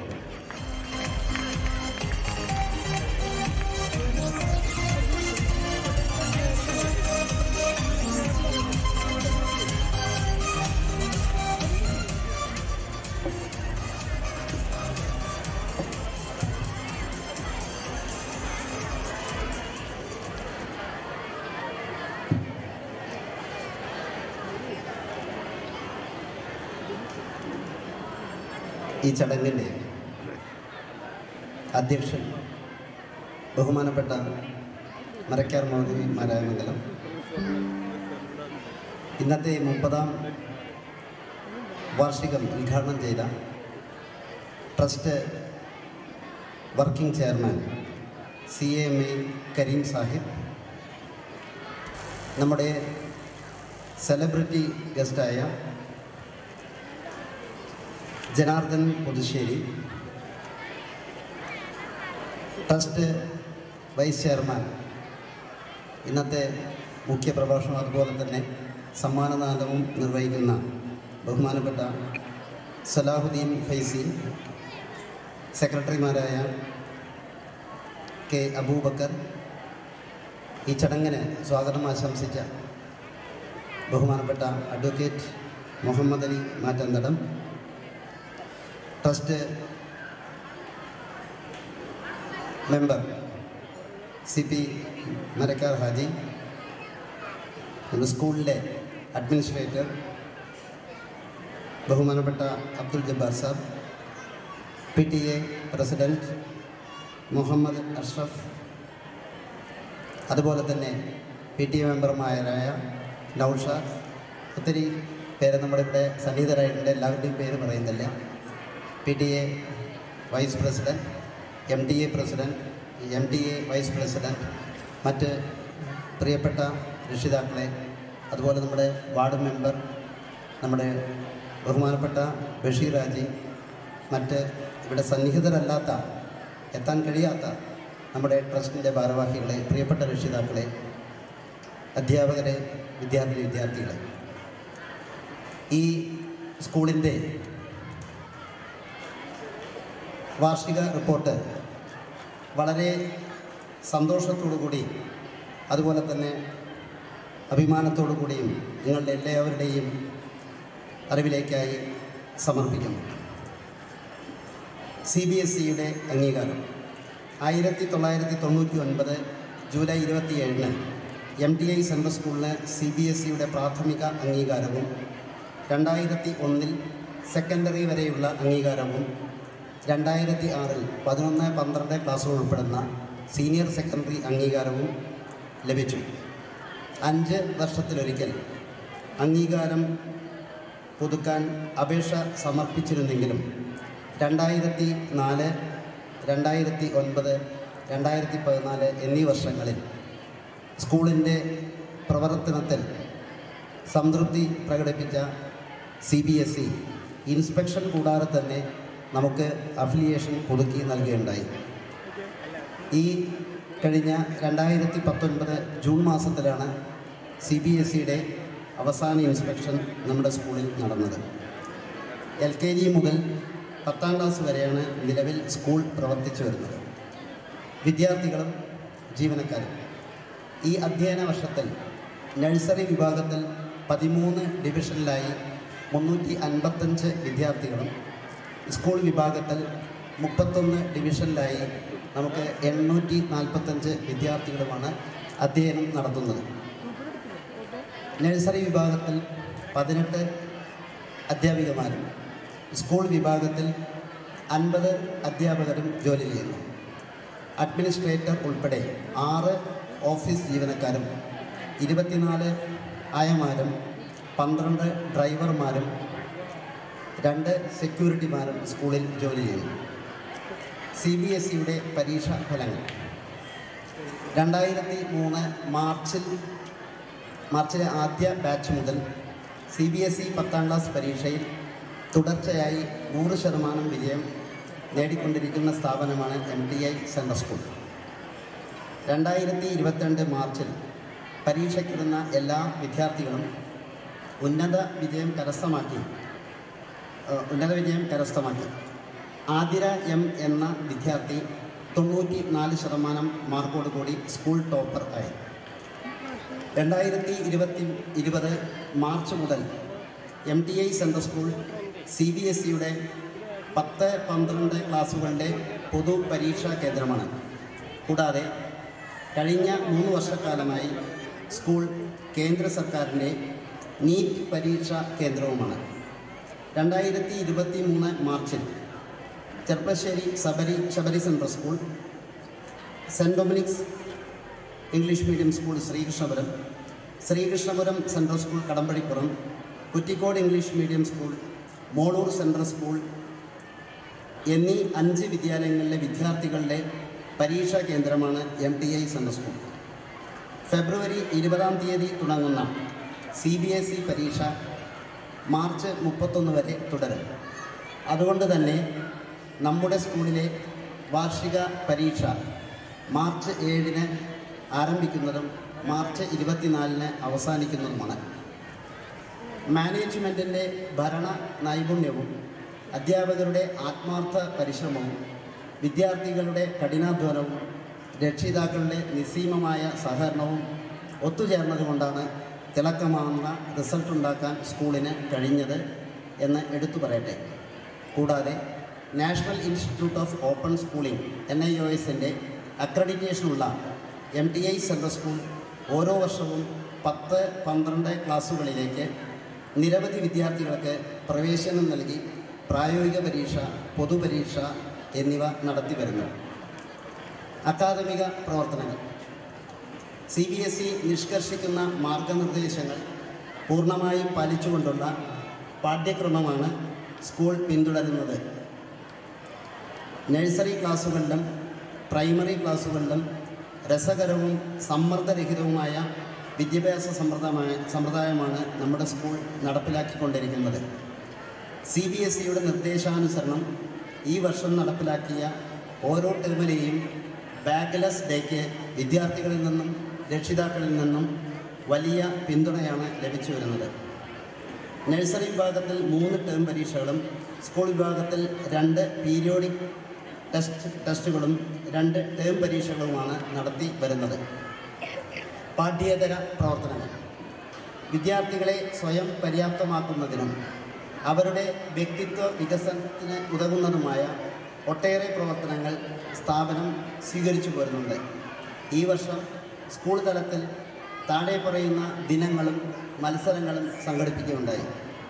ഈ ചടങ്ങിൻ്റെ അധ്യക്ഷൻ ബഹുമാനപ്പെട്ട മരക്കാർ മൗലവി മാരായമംഗലം ഇന്നത്തെ ഈ മുപ്പതാം വാർഷികം ഉദ്ഘാടനം ചെയ്ത trust working chairman C M A Kareem Sahib നമ്മുടെ സെലിബ്രിറ്റി ഗസ്റ്റായ Janardhan Puthussery trust vice chairman ഇന്നത്തെ മുഖ്യ പ്രഭാഷണം അതുപോലെ തന്നെ സമ്മാനദാനവും നിർവഹിക്കുന്ന ബഹുമാനപ്പെട്ട സലാഹുദ്ദീൻ ഫൈസി സെക്രട്ടറിമാരായ കെ അബൂബക്കർ ഈ ചടങ്ങിന് സ്വാഗതം ആശംസിച്ച ബഹുമാനപ്പെട്ട advocate Muhammad Ali Mattanthadam trust member C P Marakkar Haji നമ്മുടെ സ്കൂളിലെ അഡ്മിനിസ്ട്രേറ്റർ ബഹുമാനപ്പെട്ട Abdul Jabbar Sab P T A president Muhammad Ashraf അതുപോലെ തന്നെ പി ടി എ മെമ്പർമാരായ നൗഷാദ് ഒത്തിരി പേര് നമ്മളിവിടെ സന്നിഹിതരായിട്ടുണ്ട് എല്ലാവരുടെയും പേര് പറയുന്നില്ല P T A vice president M T A president M T A vice president മറ്റ് പ്രിയപ്പെട്ട രക്ഷിതാക്കളെ അതുപോലെ നമ്മുടെ വാർഡ് മെമ്പർ നമ്മുടെ ബഹുമാനപ്പെട്ട ബഷീർ ഹാജി മറ്റ് ഇവിടെ സന്നിഹിതരല്ലാത്ത എത്താൻ കഴിയാത്ത നമ്മുടെ ട്രസ്റ്റിൻ്റെ ഭാരവാഹികളെ പ്രിയപ്പെട്ട രക്ഷിതാക്കളെ അധ്യാപകരെ വിദ്യാർത്ഥി വിദ്യാർത്ഥികളെ ഈ സ്കൂളിൻ്റെ വാർഷിക റിപ്പോർട്ട് വളരെ സന്തോഷത്തോടു കൂടി അതുപോലെ തന്നെ അഭിമാനത്തോടു കൂടിയും നിങ്ങളുടെ എല്ലാവരുടെയും അറിവിലേക്കായി സമർപ്പിക്കുന്നു സി ബി എസ് സിയുടെ അംഗീകാരം ആയിരത്തി തൊള്ളായിരത്തി തൊണ്ണൂറ്റി ഒൻപത് ജൂലൈ ഇരുപത്തിയേഴിന് എം ടി ഐ സെൻട്രൽ സ്കൂളിന് സി ബി എസ് സിയുടെ പ്രാഥമിക അംഗീകാരവും രണ്ടായിരത്തി ഒന്നിൽ സെക്കൻഡറി വരെയുള്ള അംഗീകാരവും രണ്ടായിരത്തി ആറിൽ പതിനൊന്ന് പന്ത്രണ്ട് ക്ലാസ്സുകൾ ഉൾപ്പെടുന്ന സീനിയർ സെക്കൻഡറി അംഗീകാരവും ലഭിച്ചു അഞ്ച് വർഷത്തിലൊരിക്കൽ അംഗീകാരം പുതുക്കാൻ അപേക്ഷ സമർപ്പിച്ചിരുന്നെങ്കിലും രണ്ടായിരത്തി നാല് രണ്ടായിരത്തി ഒൻപത് രണ്ടായിരത്തി പതിനാല് എന്നീ വർഷങ്ങളിൽ സ്കൂളിൻ്റെ പ്രവർത്തനത്തിൽ സംതൃപ്തി പ്രകടിപ്പിച്ച C B S E inspection കൂടാതെ തന്നെ നമുക്ക് അഫിലിയേഷൻ പുതുക്കി നൽകുകയുണ്ടായി ഈ കഴിഞ്ഞ രണ്ടായിരത്തി പത്തൊൻപത് ജൂൺ മാസത്തിലാണ് സി ബി എസ് സിയുടെ അവസാന ഇൻസ്പെക്ഷൻ നമ്മുടെ സ്കൂളിൽ നടന്നത് എൽ കെ ജി മുതൽ പത്താം ക്ലാസ് വരെയാണ് നിലവിൽ സ്കൂൾ പ്രവർത്തിച്ചു വരുന്നത് വിദ്യാർത്ഥികളും ജീവനക്കാരും ഈ അധ്യയന വർഷത്തിൽ നഴ്സറി വിഭാഗത്തിൽ പതിമൂന്ന് ഡിവിഷനിലായി മുന്നൂറ്റി അൻപത്തഞ്ച് വിദ്യാർത്ഥികളും സ്കൂൾ വിഭാഗത്തിൽ മുപ്പത്തൊന്ന് ഡിവിഷനിലായി നമുക്ക് എണ്ണൂറ്റി നാൽപ്പത്തഞ്ച് വിദ്യാർത്ഥികളുമാണ് അധ്യയനം നടത്തുന്നത് നഴ്സറി വിഭാഗത്തിൽ പതിനെട്ട് അധ്യാപികമാരും സ്കൂൾ വിഭാഗത്തിൽ അൻപത് അധ്യാപകരും ജോലി ചെയ്യുന്നു അഡ്മിനിസ്ട്രേറ്റർ ഉൾപ്പെടെ ആറ് ഓഫീസ് ജീവനക്കാരും ഇരുപത്തിനാല് ആയമാരും പന്ത്രണ്ട് ഡ്രൈവർമാരും രണ്ട് സെക്യൂരിറ്റിമാരും സ്കൂളിൽ ജോലി ചെയ്യുന്നു സി ബി എസ് സിയുടെ പരീക്ഷാ ഫലങ്ങൾ രണ്ടായിരത്തി മൂന്ന് മാർച്ചിൽ മാർച്ചിലെ ആദ്യ ബാച്ച് മുതൽ സി ബി എസ് ഇ പത്താം ക്ലാസ് പരീക്ഷയിൽ തുടർച്ചയായി നൂറ് ശതമാനം വിജയം നേടിക്കൊണ്ടിരിക്കുന്ന സ്ഥാപനമാണ് M T I central school രണ്ടായിരത്തി ഇരുപത്തിരണ്ട് മാർച്ചിൽ പരീക്ഷയ്ക്കിടുന്ന എല്ലാ വിദ്യാർത്ഥികളും ഉന്നത വിജയം കരസ്ഥമാക്കി ഏഹ്, ഉന്നത വിജയം കരസ്ഥമാക്കി ആതിര എം എന്ന വിദ്യാർത്ഥി തൊണ്ണൂറ്റി നാല് ശതമാനം മാർക്കോട് കൂടി സ്കൂൾ ടോപ്പർ ആയി രണ്ടായിരത്തി ഇരുപത്തി ഇരുപത് മാർച്ച് മുതൽ M T I central school C B S സിയുടെ പത്ത് പന്ത്രണ്ട് ക്ലാസ്സുകളുടെ പൊതു പരീക്ഷാ കേന്ദ്രമാണ് കൂടാതെ കഴിഞ്ഞ മൂന്ന് വർഷക്കാലമായി സ്കൂൾ കേന്ദ്ര സർക്കാരിൻ്റെ നീറ്റ് പരീക്ഷാ കേന്ദ്രവുമാണ് രണ്ടായിരത്തി ഇരുപത്തി മൂന്ന് മാർച്ചിൽ Cherpassery Sabari Sabari central school saint Dominic's English medium school Sreekrishnapuram Sreekrishnapuram central school Kadampazhipuram Kuttikode English medium school Molur central school എന്നീ അഞ്ച് വിദ്യാലയങ്ങളിലെ വിദ്യാർത്ഥികളുടെ പരീക്ഷാ കേന്ദ്രമാണ് M T I central school February ഇരുപതാം തീയതി തുടങ്ങുന്ന സി ബി എസ് ഇ പരീക്ഷ മാർച്ച് മുപ്പത്തൊന്ന് വരെ തുടരും അതുകൊണ്ട് തന്നെ നമ്മുടെ സ്കൂളിലെ വാർഷിക പരീക്ഷ മാർച്ച് ഏഴിന് ആരംഭിക്കുന്നതും മാർച്ച് ഇരുപത്തിനാലിന് അവസാനിക്കുന്നതുമാണ് മാനേജ്മെൻറ്റിൻ്റെ ഭരണ നൈപുണ്യവും അധ്യാപകരുടെ ആത്മാർത്ഥ പരിശ്രമവും വിദ്യാർത്ഥികളുടെ കഠിനാധ്വാനവും രക്ഷിതാക്കളുടെ നിസ്സീമമായ സഹകരണവും ഒത്തുചേർന്നതുകൊണ്ടാണ് തിളക്കമാർന്ന റിസൾട്ട് ഉണ്ടാക്കാൻ സ്കൂളിന് കഴിഞ്ഞത് എന്ന് എടുത്തു പറയട്ടെ കൂടാതെ national institute of open schooling N I O എസിൻ്റെ അക്രഡിറ്റേഷനുള്ള M T I central school ഓരോ വർഷവും പത്ത് പന്ത്രണ്ട് ക്ലാസ്സുകളിലേക്ക് നിരവധി വിദ്യാർത്ഥികൾക്ക് പ്രവേശനം നൽകി പ്രായോഗിക പരീക്ഷ പൊതുപരീക്ഷ എന്നിവ നടത്തി വരുന്നു അക്കാദമിക പ്രവർത്തനങ്ങൾ സി ബി എസ് ഇ നിഷ്കർഷിക്കുന്ന മാർഗനിർദ്ദേശങ്ങൾ പൂർണ്ണമായും പാലിച്ചുകൊണ്ടുള്ള പാഠ്യക്രമമാണ് സ്കൂൾ പിന്തുടരുന്നത് നഴ്സറി ക്ലാസ്സുകളിലും പ്രൈമറി ക്ലാസ്സുകളിലും രസകരവും സമ്മർദ്ദരഹിതവുമായ വിദ്യാഭ്യാസ സമ്പ്രദായ സമ്പ്രദായമാണ് നമ്മുടെ സ്കൂൾ നടപ്പിലാക്കിക്കൊണ്ടിരിക്കുന്നത് സി ബി എസ് ഇയുടെ നിർദ്ദേശാനുസരണം ഈ വർഷം നടപ്പിലാക്കിയ ഓരോ ടേമിലെയും ബാഗ്ലെസ് ഡേക്ക് വിദ്യാർത്ഥികളിൽ നിന്നും രക്ഷിതാക്കളിൽ നിന്നും വലിയ പിന്തുണയാണ് ലഭിച്ചു വരുന്നത് നഴ്സറി വിഭാഗത്തിൽ മൂന്ന് ടേം പരീക്ഷകളും സ്കൂൾ വിഭാഗത്തിൽ രണ്ട് പീരിയോഡിക് ടെസ്റ്റ് ടെസ്റ്റുകളും രണ്ട് ടേം പരീക്ഷകളുമാണ് നടത്തി വരുന്നത് പാഠ്യേതര പ്രവർത്തനങ്ങൾ വിദ്യാർത്ഥികളെ സ്വയം പര്യാപ്തമാക്കുന്നതിനും അവരുടെ വ്യക്തിത്വ വികസനത്തിന് ഉതകുന്നതുമായ ഒട്ടേറെ പ്രവർത്തനങ്ങൾ സ്ഥാപനം സ്വീകരിച്ചു പോരുന്നുണ്ട് ഈ വർഷം സ്കൂൾ തലത്തിൽ താഴെ പറയുന്ന ദിനങ്ങളും മത്സരങ്ങളും സംഘടിപ്പിക്കുകയുണ്ടായി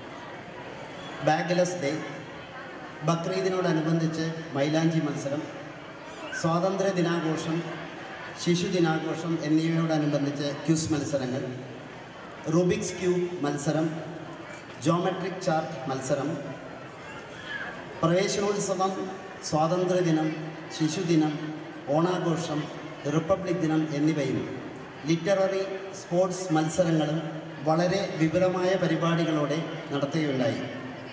ബാഗ്ലെസ് ഡേ ബക്രീദിനോടനുബന്ധിച്ച് മൈലാഞ്ചി മത്സരം സ്വാതന്ത്ര്യ ദിനാഘോഷം ശിശു ദിനാഘോഷം എന്നിവയോടനുബന്ധിച്ച് ക്യൂസ് മത്സരങ്ങൾ റുബിക്സ് ക്യൂബ് മത്സരം ജോമെട്രിക് ചാർട്ട് മത്സരം പ്രവേശനോത്സവം സ്വാതന്ത്ര്യദിനം ശിശുദിനം ഓണാഘോഷം റിപ്പബ്ലിക് ദിനം എന്നിവയും ലിറ്റററി സ്പോർട്സ് മത്സരങ്ങളും വളരെ വിപുലമായ പരിപാടികളോടെ നടത്തുകയുണ്ടായി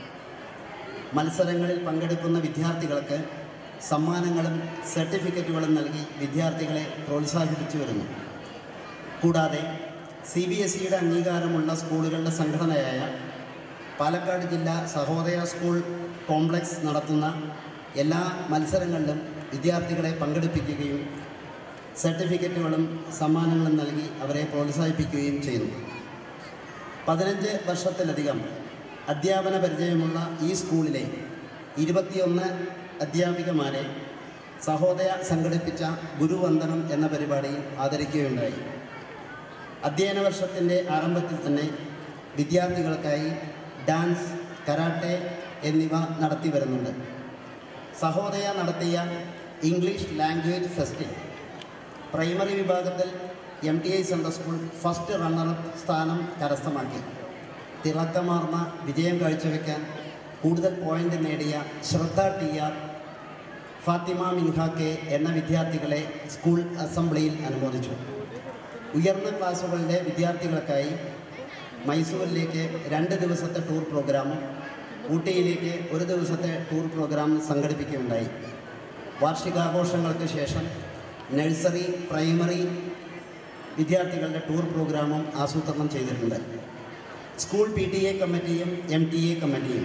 മത്സരങ്ങളിൽ പങ്കെടുക്കുന്ന വിദ്യാർത്ഥികൾക്ക് സമ്മാനങ്ങളും സർട്ടിഫിക്കറ്റുകളും നൽകി വിദ്യാർത്ഥികളെ പ്രോത്സാഹിപ്പിച്ചു വരുന്നു കൂടാതെ സി ബി എസ് ഇയുടെ അംഗീകാരമുള്ള സ്കൂളുകളുടെ സംഘടനയായ പാലക്കാട് ജില്ലാ സഹോദയ സ്കൂൾ കോംപ്ലക്സ് നടത്തുന്ന എല്ലാ മത്സരങ്ങളിലും വിദ്യാർത്ഥികളെ പങ്കെടുപ്പിക്കുകയും സർട്ടിഫിക്കറ്റുകളും സമ്മാനങ്ങളും നൽകി അവരെ പ്രോത്സാഹിപ്പിക്കുകയും ചെയ്യുന്നു പതിനഞ്ച് വർഷത്തിലധികം അധ്യാപന പരിചയമുള്ള ഈ സ്കൂളിലെ ഇരുപത്തിയൊന്ന് അധ്യാപികമാരെ സഹോദയ സംഘടിപ്പിച്ച ഗുരുവന്ദനം എന്ന പരിപാടിയിൽ ആദരിക്കുകയുണ്ടായി അധ്യയന വർഷത്തിൻ്റെ ആരംഭത്തിൽ തന്നെ വിദ്യാർത്ഥികൾക്കായി ഡാൻസ് കരാട്ടെ എന്നിവ നടത്തി വരുന്നുണ്ട് സഹോദയ നടത്തിയ ഇംഗ്ലീഷ് ലാംഗ്വേജ് ഫെസ്റ്റിൽ പ്രൈമറി വിഭാഗത്തിൽ M T I central school first runner up സ്ഥാനം കരസ്ഥമാക്കി തിളക്കമാർന്ന വിജയം കാഴ്ചവെക്കാൻ കൂടുതൽ പോയിന്റ് നേടിയ Shraddha T R Fathima Minha K എന്ന വിദ്യാർത്ഥികളെ സ്കൂൾ അസംബ്ലിയിൽ അനുമോദിച്ചു ഉയർന്ന ക്ലാസ്സുകളിലെ വിദ്യാർത്ഥികൾക്കായി മൈസൂരിലേക്ക് രണ്ട് ദിവസത്തെ ടൂർ പ്രോഗ്രാമും ഊട്ടിയിലേക്ക് ഒരു ദിവസത്തെ ടൂർ പ്രോഗ്രാം സംഘടിപ്പിക്കുകയുണ്ടായി വാർഷികാഘോഷങ്ങൾക്ക് ശേഷം നഴ്സറി പ്രൈമറി വിദ്യാർത്ഥികളുടെ ടൂർ പ്രോഗ്രാമും ആസൂത്രണം ചെയ്തിട്ടുണ്ട് സ്കൂൾ പി ടി എ കമ്മിറ്റിയും എം ടി എ കമ്മിറ്റിയും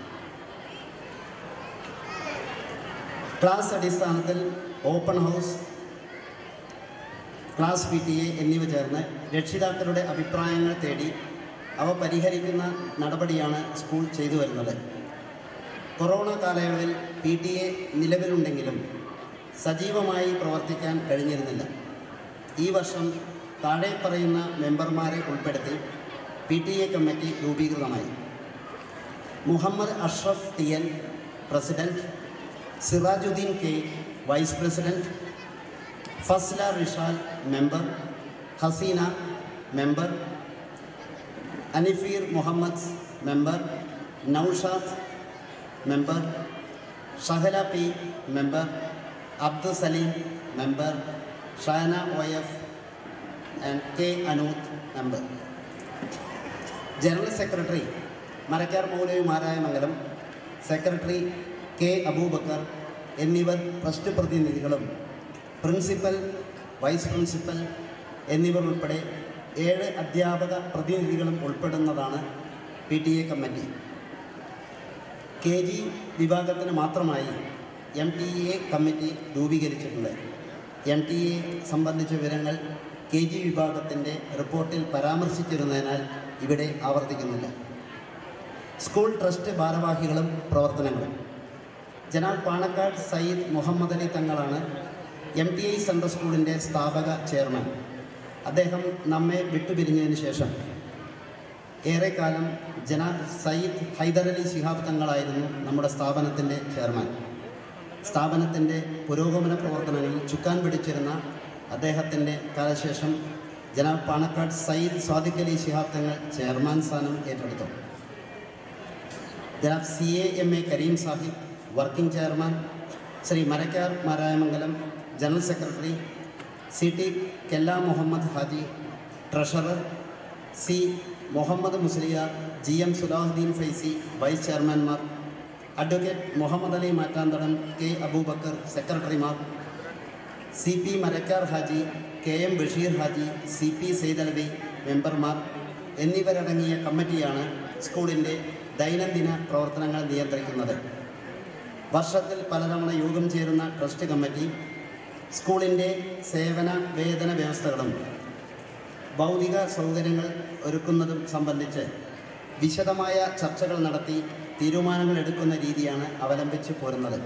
ക്ലാസ് അടിസ്ഥാനത്തിൽ open house class P T A എന്നിവ ചേർന്ന് രക്ഷിതാക്കളുടെ അഭിപ്രായങ്ങൾ തേടി അവ പരിഹരിക്കുന്ന നടപടിയാണ് സ്കൂൾ ചെയ്തു വരുന്നത് കൊറോണ കാലയളവിൽ പി ടി എ നിലവിലുണ്ടെങ്കിലും സജീവമായി പ്രവർത്തിക്കാൻ കഴിഞ്ഞിരുന്നില്ല ഈ വർഷം താഴെ പറയുന്ന മെമ്പർമാരെ ഉൾപ്പെടുത്തി പി ടി എ കമ്മിറ്റി രൂപീകൃതമായി Muhammad Ashraf T N president Sirajuddin K vice president Fasla Rishal member Haseena member Anifeer Muhammad member Naushad member Shahala P member Abdul Saleem member Shana O F and K Anood member general secretary Marakkar Moulavi Marayamangalam secretary K Abubakar എന്നിവർ ട്രസ്റ്റ് പ്രതിനിധികളും പ്രിൻസിപ്പൽ വൈസ് പ്രിൻസിപ്പൽ എന്നിവർ ഉൾപ്പെടെ ഏഴ് അധ്യാപക പ്രതിനിധികളും ഉൾപ്പെടുന്നതാണ് P T A committee K G വിഭാഗത്തിന് മാത്രമായി എം ടി എ കമ്മിറ്റി രൂപീകരിച്ചിട്ടുണ്ട് എം ടി എ സംബന്ധിച്ച വിവരങ്ങൾ കെ ജി വിഭാഗത്തിൻ്റെ റിപ്പോർട്ടിൽ പരാമർശിച്ചിരുന്നതിനാൽ ഇവിടെ ആവർത്തിക്കുന്നില്ല സ്കൂൾ ട്രസ്റ്റ് ഭാരവാഹികളും പ്രവർത്തനങ്ങളും ജനാബ് പാണക്കാട് സയ്യിദ് മുഹമ്മദ് അലി തങ്ങളാണ് എം ടി ഐ സെൻട്രൽ സ്കൂളിൻ്റെ സ്ഥാപക ചെയർമാൻ അദ്ദേഹം നമ്മെ വിട്ടുപിരിഞ്ഞതിന് ശേഷം ഏറെക്കാലം ജനാബ് സയ്യിദ് ഹൈദർ അലി ശിഹാബ് തങ്ങളായിരുന്നു നമ്മുടെ സ്ഥാപനത്തിൻ്റെ ചെയർമാൻ സ്ഥാപനത്തിൻ്റെ പുരോഗമന പ്രവർത്തനങ്ങളിൽ ചുക്കാൻ പിടിച്ചിരുന്ന അദ്ദേഹത്തിൻ്റെ കാലശേഷം ജനാബ് പാണക്കാട് സയ്യിദ് സ്വാദിഖ് അലി ശിഹാബ് തങ്ങൾ ചെയർമാൻ സ്ഥാനം ഏറ്റെടുത്തു Janab C A M A Kareem Sahib working chairman Shri Marakkar Marayamangalam general secretary C T Kella Muhammad Haji treasurer C Muhammad Musliyar G M Sulahuddin Faizy vice ചെയർമാൻമാർ അഡ്വക്കേറ്റ് മുഹമ്മദ് അലി മാറ്റാന്തടം കെ അബൂബക്കർ സെക്രട്ടറിമാർ C P Marakkar Haji K M Basheer Haji C P Saidalavi മെമ്പർമാർ എന്നിവരടങ്ങിയ കമ്മിറ്റിയാണ് സ്കൂളിൻ്റെ ദൈനംദിന പ്രവർത്തനങ്ങൾ നിയന്ത്രിക്കുന്നത് വർഷത്തിൽ പലതവണ യോഗം ചേരുന്ന ട്രസ്റ്റ് കമ്മിറ്റി സ്കൂളിൻ്റെ സേവന വേതന വ്യവസ്ഥകളും ഭൗതിക സൗകര്യങ്ങൾ ഒരുക്കുന്നതും സംബന്ധിച്ച് വിശദമായ ചർച്ചകൾ നടത്തി തീരുമാനങ്ങൾ എടുക്കുന്ന രീതിയാണ് അവലംബിച്ച് പോരുന്നത്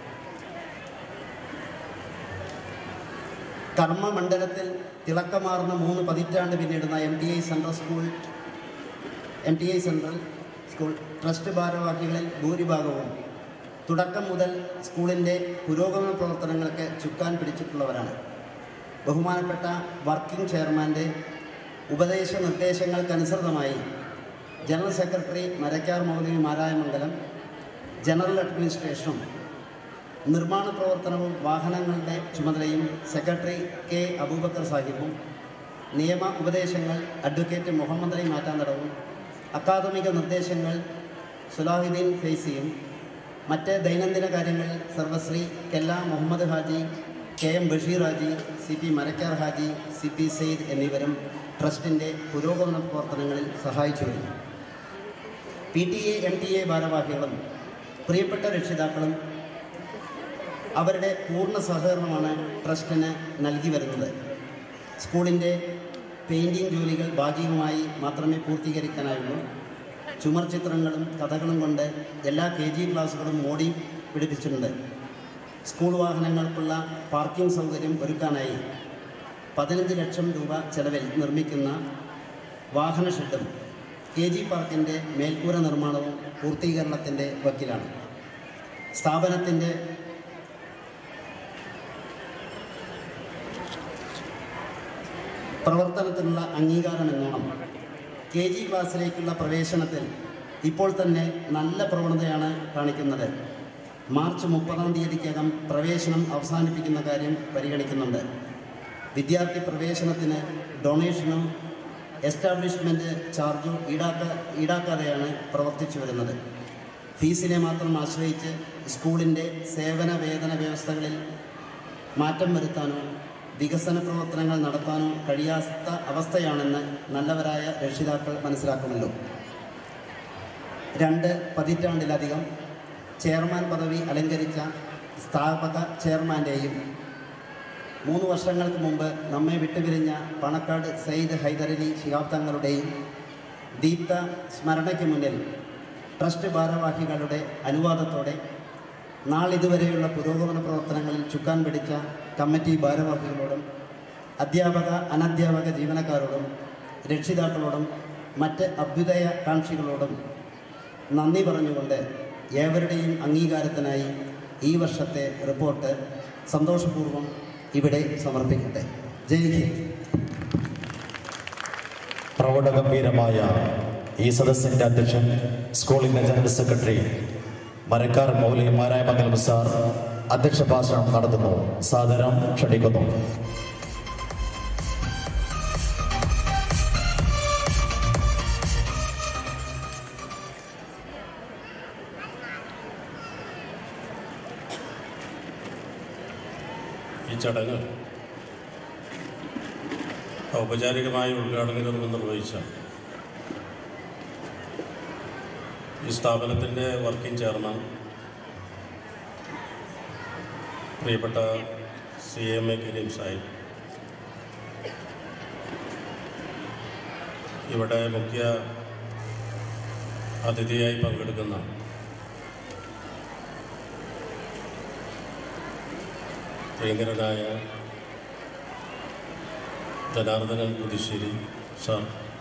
കർമ്മമണ്ഡലത്തിൽ തിളക്കമാർന്ന മൂന്ന് പതിറ്റാണ്ട് പിന്നിടുന്ന M T I central school M T I central school trust ഭാരവാഹികളിൽ ഭൂരിഭാഗവും തുടക്കം മുതൽ സ്കൂളിൻ്റെ പുരോഗമന പ്രവർത്തനങ്ങൾക്ക് ചുക്കാൻ പിടിച്ചിട്ടുള്ളവരാണ് ബഹുമാനപ്പെട്ട വർക്കിംഗ് ചെയർമാൻ്റെ ഉപദേശ നിർദ്ദേശങ്ങൾക്കനുസൃതമായി general secretary Marakkar Moulavi Marayamangalam general അഡ്മിനിസ്ട്രേഷനും നിർമ്മാണ പ്രവർത്തനവും വാഹനങ്ങളുടെ ചുമതലയും സെക്രട്ടറി കെ അബൂബക്കർ സാഹിബും നിയമ ഉപദേശങ്ങൾ അഡ്വക്കേറ്റ് മുഹമ്മദ് അലി മാറ്റാന്തടവും അക്കാദമിക നിർദ്ദേശങ്ങൾ സുലാഹുദ്ദീൻ ഫെയ്സിയും മറ്റ് ദൈനംദിന കാര്യങ്ങൾ സർവശ്രീ കെല്ല Muhammad Haji K M Basheer Haji C P Marakkar Haji C P Syed എന്നിവരും ട്രസ്റ്റിൻ്റെ പുരോഗമന പ്രവർത്തനങ്ങളിൽ സഹായിച്ചു വരുന്നു P T A M T A ഭാരവാഹികളും പ്രിയപ്പെട്ട രക്ഷിതാക്കളും അവരുടെ പൂർണ്ണ സഹകരണമാണ് ട്രസ്റ്റിന് നൽകി വരുന്നത് സ്കൂളിൻ്റെ പെയിൻറ്റിംഗ് ജോലികൾ ഭാഗികമായി മാത്രമേ പൂർത്തീകരിക്കാനായുള്ളൂ ചുമർ ചിത്രങ്ങളും കഥകളും കൊണ്ട് എല്ലാ കെ ജി ക്ലാസ്സുകളും മോടി പിടിപ്പിച്ചിട്ടുണ്ട് സ്കൂൾ വാഹനങ്ങൾക്കുള്ള പാർക്കിംഗ് സൗകര്യം ഒരുക്കാനായി പതിനഞ്ച് ലക്ഷം രൂപ ചെലവിൽ നിർമ്മിക്കുന്ന വാഹന ഷെഡും കെ ജി പാർക്കിൻ്റെ മേൽക്കൂര നിർമ്മാണവും പൂർത്തീകരണത്തിൻ്റെ വക്കിലാണ് സ്ഥാപനത്തിൻ്റെ പ്രവർത്തനത്തിനുള്ള അംഗീകാരം എന്നോണം കെ ജി ക്ലാസ്സിലേക്കുള്ള പ്രവേശനത്തിൽ ഇപ്പോൾ തന്നെ നല്ല പ്രവണതയാണ് കാണിക്കുന്നത് മാർച്ച് മുപ്പതാം തീയതിക്കകം പ്രവേശനം അവസാനിപ്പിക്കുന്ന കാര്യം പരിഗണിക്കുന്നുണ്ട് വിദ്യാർത്ഥി പ്രവേശനത്തിന് ഡൊണേഷനോ എസ്റ്റാബ്ലിഷ്മെൻറ്റ് ചാർജോ ഈടാക്ക ഈടാക്കാതെയാണ് പ്രവർത്തിച്ചു വരുന്നത് ഫീസിനെ മാത്രം ആശ്രയിച്ച് സ്കൂളിൻ്റെ സേവന വേതന വ്യവസ്ഥകളിൽ മാറ്റം വരുത്താനോ വികസന പ്രവർത്തനങ്ങൾ നടത്താനോ കഴിയാത്ത അവസ്ഥയാണെന്ന് നല്ലവരായ രക്ഷിതാക്കൾ മനസ്സിലാക്കുമല്ലോ രണ്ട് പതിറ്റാണ്ടിലധികം ചെയർമാൻ പദവി അലങ്കരിച്ച സ്ഥാപക ചെയർമാൻ്റെയും മൂന്ന് വർഷങ്ങൾക്ക് മുമ്പ് നമ്മെ വിട്ടുപിരിഞ്ഞ പണക്കാട് സയ്യിദ് ഹൈദരലി ശിഹാബ് തങ്ങളുടെയും ദീപ്ത സ്മരണയ്ക്ക് മുന്നിൽ ട്രസ്റ്റ് ഭാരവാഹികളുടെ അനുവാദത്തോടെ നാളിതുവരെയുള്ള പുരോഗമന പ്രവർത്തനങ്ങളിൽ ചുക്കാൻ പിടിച്ച കമ്മിറ്റി ഭാരവാഹികളോടും അധ്യാപക അനധ്യാപക ജീവനക്കാരോടും രക്ഷിതാക്കളോടും മറ്റ് അഭ്യുദയ കാംക്ഷികളോടും നന്ദി പറഞ്ഞുകൊണ്ട് ഏവരുടെയും അംഗീകാരത്തിനായി ഈ വർഷത്തെ റിപ്പോർട്ട് സന്തോഷപൂർവ്വം ഇവിടെ സമർപ്പിക്കട്ടെ ജയ് ഹിന്ദ് പ്രൗഢഗംഭീരമായ ഈ സദസ്സിന്റെ അധ്യക്ഷൻ സ്കൂളിന്റെ general secretary Marakkar Mouli Marayamangalam sir അധ്യക്ഷ ഭാഷണം നടത്തുന്നു സാദരം ക്ഷണിക്കുന്നു ഈ ചടങ്ങ് ഔപചാരികമായ ഉദ്ഘാടന കർമ്മം നിർവഹിച്ച ഈ സ്ഥാപനത്തിൻ്റെ വർക്കിംഗ് ചെയർമാൻ പ്രിയപ്പെട്ട C M A Kareem Sahib ഇവിടെ മുഖ്യ അതിഥിയായി പങ്കെടുക്കുന്ന പ്രിയങ്കരനായ ജനാർദ്ദനൻ പുതുശ്ശേരി സാർ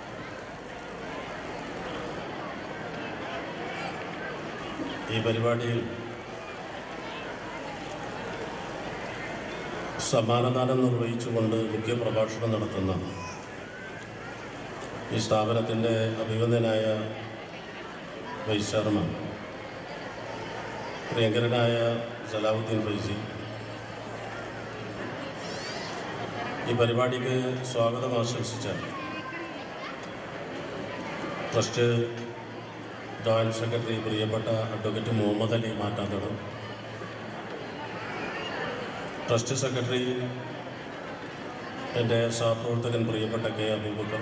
ഈ പരിപാടിയിൽ സമ്മാനദാനം നിർവഹിച്ചുകൊണ്ട് മുഖ്യപ്രഭാഷണം നടത്തുന്ന ഈ സ്ഥാപനത്തിൻ്റെ അഭിവന്ദനായ വൈസ് ചെയർമാൻ പ്രിയങ്കരനായ സലാഹുദ്ദീൻ ഫൈസി ഈ പരിപാടിക്ക് സ്വാഗതം ആശംസിച്ച ട്രസ്റ്റ് ജോയിൻറ്റ് സെക്രട്ടറി പ്രിയപ്പെട്ട advocate Muhammad Ali Mattanthadam trust secretary എൻ്റെ സഹപ്രവർത്തകൻ പ്രിയപ്പെട്ട കെ അബൂബക്കർ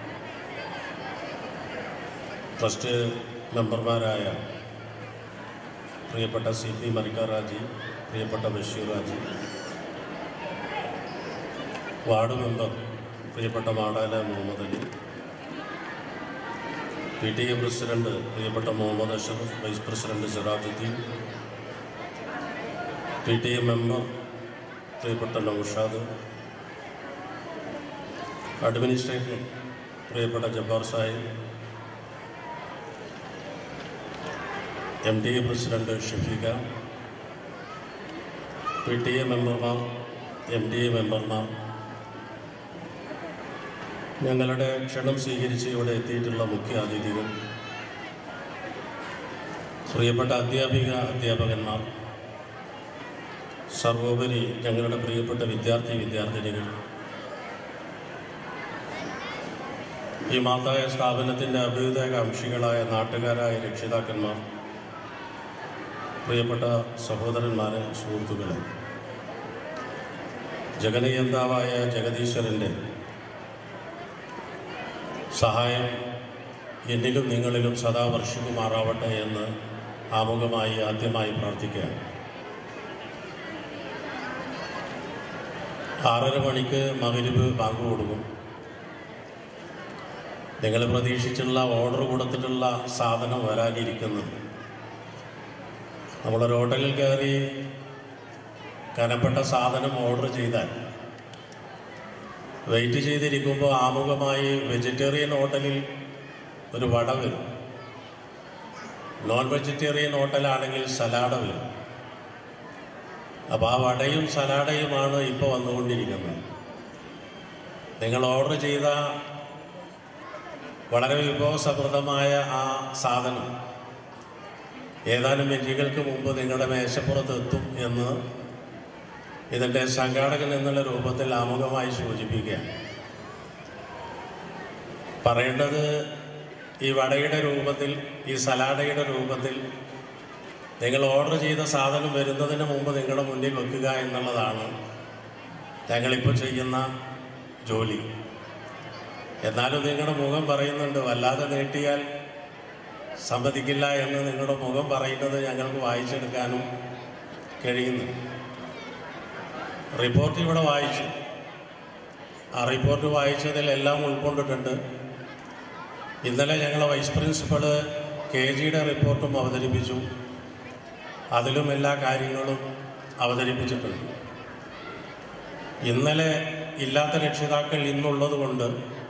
ട്രസ്റ്റ് മെമ്പർമാരായ പ്രിയപ്പെട്ട സി പി മരിക്കാറാജി പ്രിയപ്പെട്ട ബഷീർ റാജി വാർഡ് മെമ്പർ പ്രിയപ്പെട്ട Madala Muhammad Ali P T A president പ്രിയപ്പെട്ട Muhammad Ashraf vice president Sirajuddin P T A member പ്രിയപ്പെട്ട നൌഷാദ് അഡ്മിനിസ്ട്രേറ്റർ പ്രിയപ്പെട്ട Jabbar Sahib M D A president Shafeeqa P T A മെമ്പർമാർ എം ഡി എ മെമ്പർമാർ ഞങ്ങളുടെ ക്ഷണം സ്വീകരിച്ച് ഇവിടെ എത്തിയിട്ടുള്ള മുഖ്യ അതിഥികൾ പ്രിയപ്പെട്ട അധ്യാപിക അധ്യാപകന്മാർ സർവോപരി ഞങ്ങളുടെ പ്രിയപ്പെട്ട വിദ്യാർത്ഥി വിദ്യാർത്ഥിനികൾ ഈ മാതായ സ്ഥാപനത്തിൻ്റെ അഭ്യുദയകാംക്ഷികളായ നാട്ടുകാരായ രക്ഷിതാക്കന്മാർ പ്രിയപ്പെട്ട സഹോദരന്മാരെ സുഹൃത്തുക്കളെ ജഗനയന്താവായ ജഗദീശ്വരൻ്റെ സഹായം എന്നിലും നിങ്ങളിലും സദാ വർഷിക്കുമാറാവട്ടെ എന്ന് ആമുഖമായി ആദ്യമായി പ്രാർത്ഥിക്കുകയാണ് ആറര മണിക്ക് മകരിബ് ബാങ്ക് കൊടുക്കും നിങ്ങൾ പ്രതീക്ഷിച്ചുള്ള ഓർഡർ കൊടുത്തിട്ടുള്ള സാധനം വരാനിരിക്കുന്നുണ്ട് നമ്മളൊരു ഹോട്ടലിൽ കയറി കനപ്പെട്ട സാധനം ഓർഡർ ചെയ്താൽ വെയിറ്റ് ചെയ്തിരിക്കുമ്പോൾ ആമുഖമായി വെജിറ്റേറിയൻ ഹോട്ടലിൽ ഒരു വട വരും നോൺ വെജിറ്റേറിയൻ ഹോട്ടലാണെങ്കിൽ സലാഡ് വരും അപ്പോൾ ആ വടയും സലാഡയുമാണ് ഇപ്പോൾ വന്നുകൊണ്ടിരിക്കുന്നത് നിങ്ങൾ ഓർഡർ ചെയ്ത വളരെ വിഭവസമൃദ്ധമായ ആ സാധനം ഏതാനും മിനിറ്റുകൾക്ക് മുമ്പ് നിങ്ങളുടെ മേശപ്പുറത്ത് എത്തും എന്ന് ഇതിൻ്റെ സംഘാടകൻ എന്നുള്ള രൂപത്തിൽ ആമുഖമായി സൂചിപ്പിക്കുകയാണ് പറയേണ്ടത് ഈ വടയുടെ രൂപത്തിൽ ഈ സലാഡയുടെ രൂപത്തിൽ നിങ്ങൾ ഓർഡർ ചെയ്ത സാധനം വരുന്നതിന് മുമ്പ് നിങ്ങളുടെ മുന്നിൽ വെക്കുക എന്നുള്ളതാണ് ഞങ്ങളിപ്പോൾ ചെയ്യുന്ന ജോലി എന്നാലും നിങ്ങളുടെ മുഖം പറയുന്നുണ്ട് വല്ലാതെ നീട്ടിയാൽ സമ്മതിക്കില്ല എന്ന് നിങ്ങളുടെ മുഖം പറയുന്നത് ഞങ്ങൾക്ക് വായിച്ചെടുക്കാനും കഴിയുന്നു റിപ്പോർട്ട് ഇവിടെ വായിച്ചു ആ റിപ്പോർട്ട് വായിച്ചതിൽ എല്ലാം ഉൾക്കൊണ്ടിട്ടുണ്ട് ഇന്നലെ ഞങ്ങളെ വൈസ് പ്രിൻസിപ്പള് കെ ജിയുടെ റിപ്പോർട്ടും അവതരിപ്പിച്ചു അതിലും എല്ലാ കാര്യങ്ങളും അവതരിപ്പിച്ചിട്ടുണ്ട് ഇന്നലെ ഇല്ലാത്ത രക്ഷിതാക്കൾ ഇന്നുള്ളത് കൊണ്ട്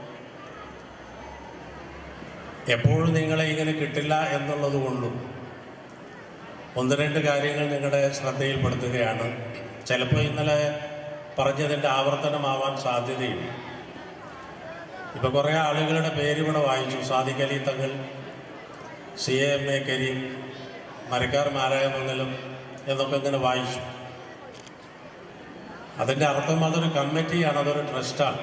എപ്പോഴും നിങ്ങളെ ഇങ്ങനെ കിട്ടില്ല എന്നുള്ളത് കൊണ്ടും ഒന്ന് രണ്ട് കാര്യങ്ങൾ നിങ്ങളുടെ ശ്രദ്ധയിൽപ്പെടുത്തുകയാണ് ചിലപ്പോൾ ഇന്നലെ പറഞ്ഞതിൻ്റെ ആവർത്തനമാവാൻ സാധ്യതയുണ്ട് ഇപ്പോൾ കുറേ ആളുകളുടെ പേര് ഇവിടെ വായിച്ചു Sadiq Ali Thangal C A M A Kareem Marakkar Marayamangalam എന്നൊക്കെ ഇങ്ങനെ വായിച്ചു അതിൻ്റെ അർത്ഥം അതൊരു കമ്മിറ്റിയാണ് അതൊരു ട്രസ്റ്റാണ്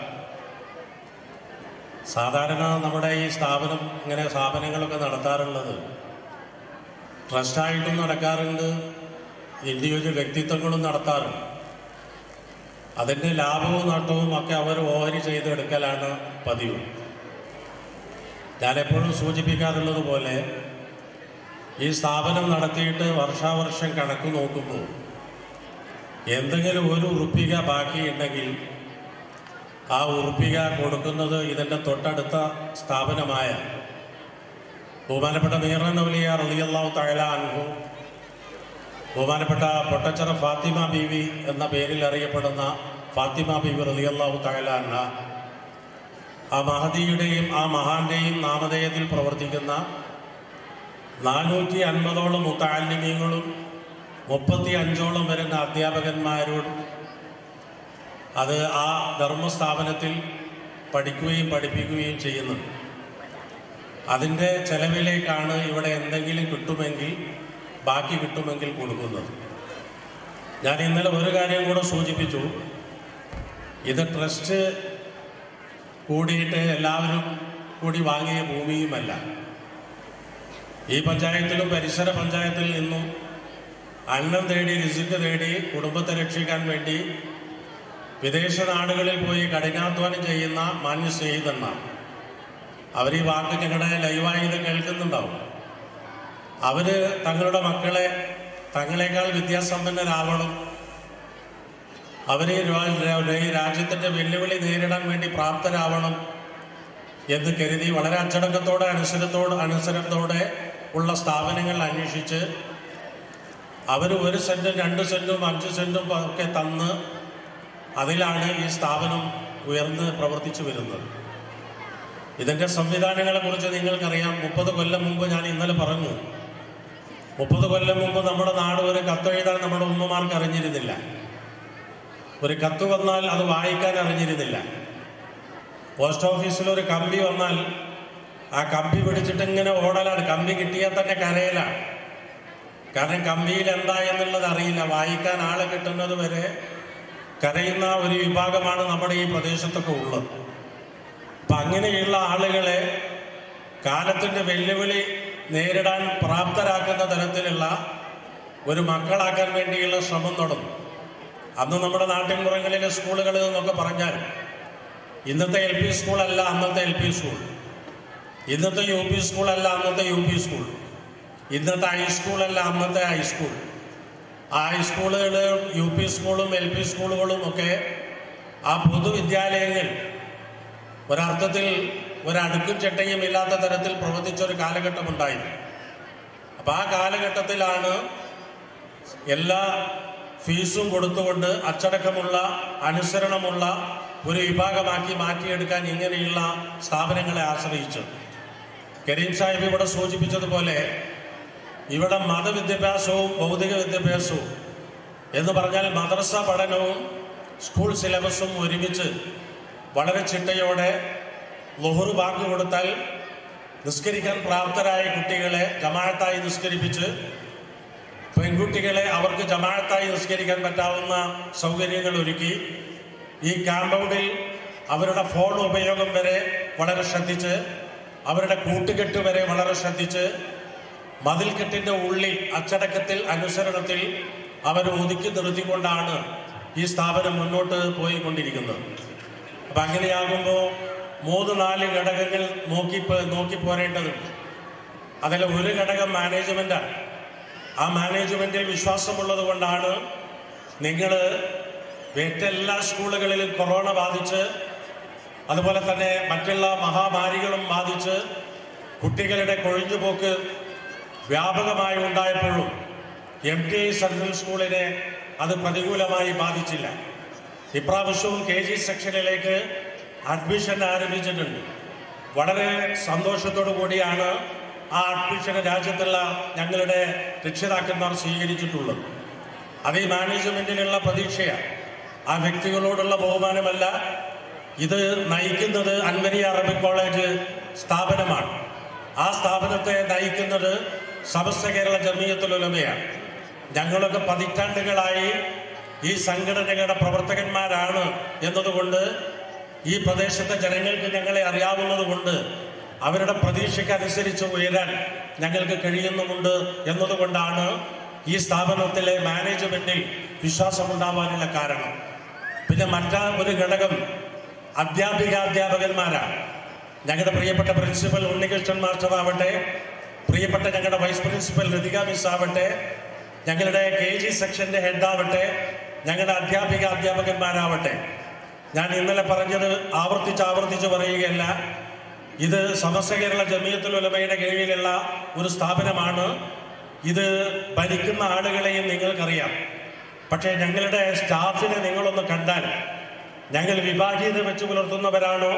സാധാരണ നമ്മുടെ ഈ സ്ഥാപനം ഇങ്ങനെ സ്ഥാപനങ്ങളൊക്കെ നടത്താറുള്ളത് ട്രസ്റ്റായിട്ടും നടക്കാറുണ്ട് ഇൻഡിവിജ്വൽ വ്യക്തിത്വങ്ങളും നടത്താറുണ്ട് അതിൻ്റെ ലാഭവും നഷ്ടവും ഒക്കെ അവർ ഓഹരി ചെയ്തെടുക്കലാണ് പതിവ് ഞാനെപ്പോഴും സൂചിപ്പിക്കാറുള്ളത് പോലെ ഈ സ്ഥാപനം നടത്തിയിട്ട് വർഷാവർഷം കണക്ക് നോക്കുമ്പോൾ എന്തെങ്കിലും ഒരു ഉറുപ്പിക ബാക്കിയുണ്ടെങ്കിൽ ആ ഉറുപ്പിക കൊടുക്കുന്നത് ഇതിൻ്റെ തൊട്ടടുത്ത സ്ഥാപനമായ ബഹുമാനപ്പെട്ട മീറനൗലിയ റളിയല്ലാഹു തആല അൻഹു ബഹുമാനപ്പെട്ട പൊട്ടച്ചറ ഫാത്തിമ ബീവി എന്ന പേരിൽ അറിയപ്പെടുന്ന ഫാത്തിമ ബീവി റളിയല്ലാഹു തആല അൻഹ ആ മഹദിയുടെയും ആ മഹാന്റെയും നാമധേയത്തിൽ പ്രവർത്തിക്കുന്ന നാനൂറ്റി അൻപതോളം മുത്താലിമ്യങ്ങളും മുപ്പത്തി അഞ്ചോളം വരുന്ന അധ്യാപകന്മാരോടും അത് ആ ധർമ്മസ്ഥാപനത്തിൽ പഠിക്കുകയും പഠിപ്പിക്കുകയും ചെയ്യുന്നുണ്ട് അതിൻ്റെ ചെലവിലേക്കാണ് ഇവിടെ എന്തെങ്കിലും കിട്ടുമെങ്കിൽ ബാക്കി കിട്ടുമെങ്കിൽ കൊടുക്കുന്നത് ഞാൻ ഇന്നലെ ഒരു കാര്യം കൂടെ സൂചിപ്പിച്ചു ഇത് ട്രസ്റ്റ് കൂടിയിട്ട് എല്ലാവരും കൂടി വാങ്ങിയ ഭൂമിയുമല്ല ഈ പഞ്ചായത്തിലും പരിസര പഞ്ചായത്തിൽ നിന്നും അന്നം തേടി രുചിക്ക് തേടി കുടുംബത്തെ രക്ഷിക്കാൻ വേണ്ടി വിദേശ നാടുകളിൽ പോയി കഠിനാധ്വാനം ചെയ്യുന്ന മാന്യ സ്നേഹിതന്മാർ അവർ ഈ വാക്ക് ഞങ്ങളുടെ ലൈവായി ഇത് കേൾക്കുന്നുണ്ടാവും അവർ തങ്ങളുടെ മക്കളെ തങ്ങളെക്കാൾ വിദ്യാസമ്പന്നരാവണം അവർ ഈ രാജ്യത്തിൻ്റെ വെല്ലുവിളി നേരിടാൻ വേണ്ടി പ്രാപ്തരാവണം എന്ന് കരുതി വളരെ അച്ചടക്കത്തോടെ അനുസരത്തോട് അനുസരണത്തോടെ ഉള്ള സ്ഥാപനങ്ങൾ അന്വേഷിച്ച് അവർ ഒരു സെൻറ്റും രണ്ട് സെൻറ്റും അഞ്ച് സെൻറ്റും ഒക്കെ തന്ന് അതിലാണ് ഈ സ്ഥാപനം ഉയർന്ന് പ്രവർത്തിച്ചു വരുന്നത് ഇതിൻ്റെ സംവിധാനങ്ങളെക്കുറിച്ച് നിങ്ങൾക്കറിയാം മുപ്പത് കൊല്ലം മുമ്പ് ഞാൻ ഇന്നലെ പറഞ്ഞു മുപ്പത് കൊല്ലം മുമ്പ് നമ്മുടെ നാട് ഒരു കത്തെഴുതാൻ നമ്മുടെ ഉമ്മമാർക്ക് അറിഞ്ഞിരുന്നില്ല ഒരു കത്ത് വന്നാൽ അത് വായിക്കാൻ അറിഞ്ഞിരുന്നില്ല പോസ്റ്റ് ഓഫീസിൽ ഒരു കമ്പി വന്നാൽ ആ കമ്പി പിടിച്ചിട്ട് ഇങ്ങനെ ഓടലാണ് കമ്പി കിട്ടിയാൽ തന്നെ കരയിലാണ് കാരണം കമ്പിയിൽ എന്താ എന്നുള്ളത് അറിയില്ല വായിക്കാൻ ആളെ കിട്ടുന്നത് വരെ കരയുന്ന ഒരു വിഭാഗമാണ് നമ്മുടെ ഈ പ്രദേശത്തൊക്കെ ഉള്ളത് അപ്പം അങ്ങനെയുള്ള ആളുകളെ കാലത്തിൻ്റെ വെല്ലുവിളി നേരിടാൻ പ്രാപ്തരാക്കുന്ന തരത്തിലുള്ള ഒരു മക്കളാക്കാൻ വേണ്ടിയുള്ള ശ്രമം നടന്നു അന്ന് നമ്മുടെ നാട്ടിൻപുറങ്ങളിലെ സ്കൂളുകൾ എന്നൊക്കെ പറഞ്ഞാൽ ഇന്നത്തെ എൽ പി സ്കൂളല്ല അന്നത്തെ എൽ പി സ്കൂൾ ഇന്നത്തെ യു പി സ്കൂളല്ല അന്നത്തെ യു പി സ്കൂൾ ഇന്നത്തെ ഹൈസ്കൂളല്ല അന്നത്തെ ഹൈസ്കൂൾ ആ ഹൈസ്കൂളുകൾ യു പി സ്കൂളും എൽ പി സ്കൂളുകളും ഒക്കെ ആ പൊതുവിദ്യാലയങ്ങൾ ഒരർത്ഥത്തിൽ ഒരടുക്കും ചട്ടയും ഇല്ലാത്ത തരത്തിൽ പ്രവർത്തിച്ച ഒരു കാലഘട്ടം ഉണ്ടായിരുന്നു അപ്പം ആ കാലഘട്ടത്തിലാണ് എല്ലാ ഫീസും കൊടുത്തുകൊണ്ട് അച്ചടക്കമുള്ള അനുസരണമുള്ള ഒരു വിഭാഗമാക്കി മാറ്റിയെടുക്കാൻ ഇങ്ങനെയുള്ള സ്ഥാപനങ്ങളെ ആശ്രയിച്ചു കരീം സാഹിബ് ഇവിടെ സൂചിപ്പിച്ചതുപോലെ ഇവിടെ മതവിദ്യാഭ്യാസവും ഭൗതിക വിദ്യാഭ്യാസവും എന്ന് പറഞ്ഞാൽ മദ്രസ പഠനവും സ്കൂൾ സിലബസും ഒരുമിച്ച് വളരെ ചിട്ടയോടെ ലൊഹുറ് ബാങ്ക് കൊടുത്താൽ നിസ്കരിക്കാൻ പ്രാപ്തരായ കുട്ടികളെ ജമാഅത്തായി നിസ്കരിപ്പിച്ച് പെൺകുട്ടികളെ അവർക്ക് ജമാഅത്തായി നിസ്കരിക്കാൻ പറ്റാവുന്ന സൗകര്യങ്ങൾ ഒരുക്കി ഈ കാമ്പൗണ്ടിൽ അവരുടെ ഫോൺ ഉപയോഗം വരെ വളരെ ശ്രദ്ധിച്ച് അവരുടെ കൂട്ടുകെട്ട് വരെ വളരെ ശ്രദ്ധിച്ച് മതിൽക്കെട്ടിൻ്റെ ഉള്ളിൽ അച്ചടക്കത്തിൽ അനുസരണത്തിൽ അവർ ഒതുക്കി നിർത്തിക്കൊണ്ടാണ് ഈ സ്ഥാപനം മുന്നോട്ട് പോയിക്കൊണ്ടിരിക്കുന്നത് അപ്പം അങ്ങനെയാകുമ്പോൾ മൂന്ന് നാല് ഘടകങ്ങൾ നോക്കി നോക്കി പോരേണ്ടതുണ്ട് അതിൽ ഒരു ഘടകം മാനേജ്മെൻറ്റാണ് ആ മാനേജ്മെൻറ്റിൽ വിശ്വാസമുള്ളത് കൊണ്ടാണ് നിങ്ങൾ മറ്റെല്ലാ സ്കൂളുകളിലും കൊറോണ ബാധിച്ച് അതുപോലെ തന്നെ മറ്റുള്ള മഹാമാരികളും ബാധിച്ച് കുട്ടികളുടെ കൊഴിഞ്ഞുപോക്ക് വ്യാപകമായി ഉണ്ടായപ്പോഴും എം ടി ഐ സെൻട്രൽ സ്കൂളിനെ അത് പ്രതികൂലമായി ബാധിച്ചില്ല ഇപ്രാവശ്യവും കെ ജി സെക്ഷനിലേക്ക് അഡ്മിഷൻ ആരംഭിച്ചിട്ടുണ്ട് വളരെ സന്തോഷത്തോടു കൂടിയാണ് ആ അഡ്മിഷൻ രാജ്യത്തുള്ള ഞങ്ങളുടെ രക്ഷിതാക്കന്മാർ സ്വീകരിച്ചിട്ടുള്ളത് അത് ഈ മാനേജ്മെന്റിനുള്ള പ്രതീക്ഷയാണ് ആ വ്യക്തികളോടുള്ള ബഹുമാനമല്ല ഇത് നയിക്കുന്നത് അൻവരി അറബിക് കോളേജ് സ്ഥാപനമാണ് ആ സ്ഥാപനത്തെ നയിക്കുന്നത് സമസ്ത കേരള ജമീയത്തുലുലമയാണ് ഞങ്ങളൊക്കെ പതിറ്റാണ്ടുകളായി ഈ സംഘടനകളുടെ പ്രവർത്തകന്മാരാണ് എന്നതുകൊണ്ട് ഈ പ്രദേശത്തെ ജനങ്ങൾക്ക് ഞങ്ങളെ അറിയാവുന്നത് കൊണ്ട് അവരുടെ പ്രതീക്ഷയ്ക്കനുസരിച്ച് ഉയരാൻ ഞങ്ങൾക്ക് കഴിയുന്നുമുണ്ട് എന്നതുകൊണ്ടാണ് ഈ സ്ഥാപനത്തിലെ മാനേജ്മെന്റിൽ വിശ്വാസമുണ്ടാവാനുള്ള കാരണം പിന്നെ മറ്റ ഒരു ഘടകം അധ്യാപിക അധ്യാപകന്മാരാണ് ഞങ്ങളുടെ പ്രിയപ്പെട്ട പ്രിൻസിപ്പൽ ഉണ്ണികൃഷ്ണൻ മാസ്റ്റർ ആവട്ടെ പ്രിയപ്പെട്ട ഞങ്ങളുടെ വൈസ് പ്രിൻസിപ്പൽ ലതിക മിസ് ആവട്ടെ ഞങ്ങളുടെ കെ ജി സെക്ഷൻ്റെ ഹെഡ് ആവട്ടെ ഞങ്ങളുടെ അധ്യാപിക അധ്യാപകന്മാരാവട്ടെ ഞാൻ ഇന്നലെ പറഞ്ഞത് ആവർത്തിച്ച് ആവർത്തിച്ച് പറയുകയല്ല ഇത് സമസ്ത കേരള ജമിയത്തുൽ ഉലമയുടെ കീഴിലുള്ള ഒരു സ്ഥാപനമാണ് ഇത് ഭരിക്കുന്ന ആളുകളെയും നിങ്ങൾക്കറിയാം പക്ഷേ ഞങ്ങളുടെ സ്റ്റാഫിനെ നിങ്ങളൊന്ന് കണ്ടാൽ ഞങ്ങൾ വിഭാഗീയത വെച്ച് പുലർത്തുന്നവരാണോ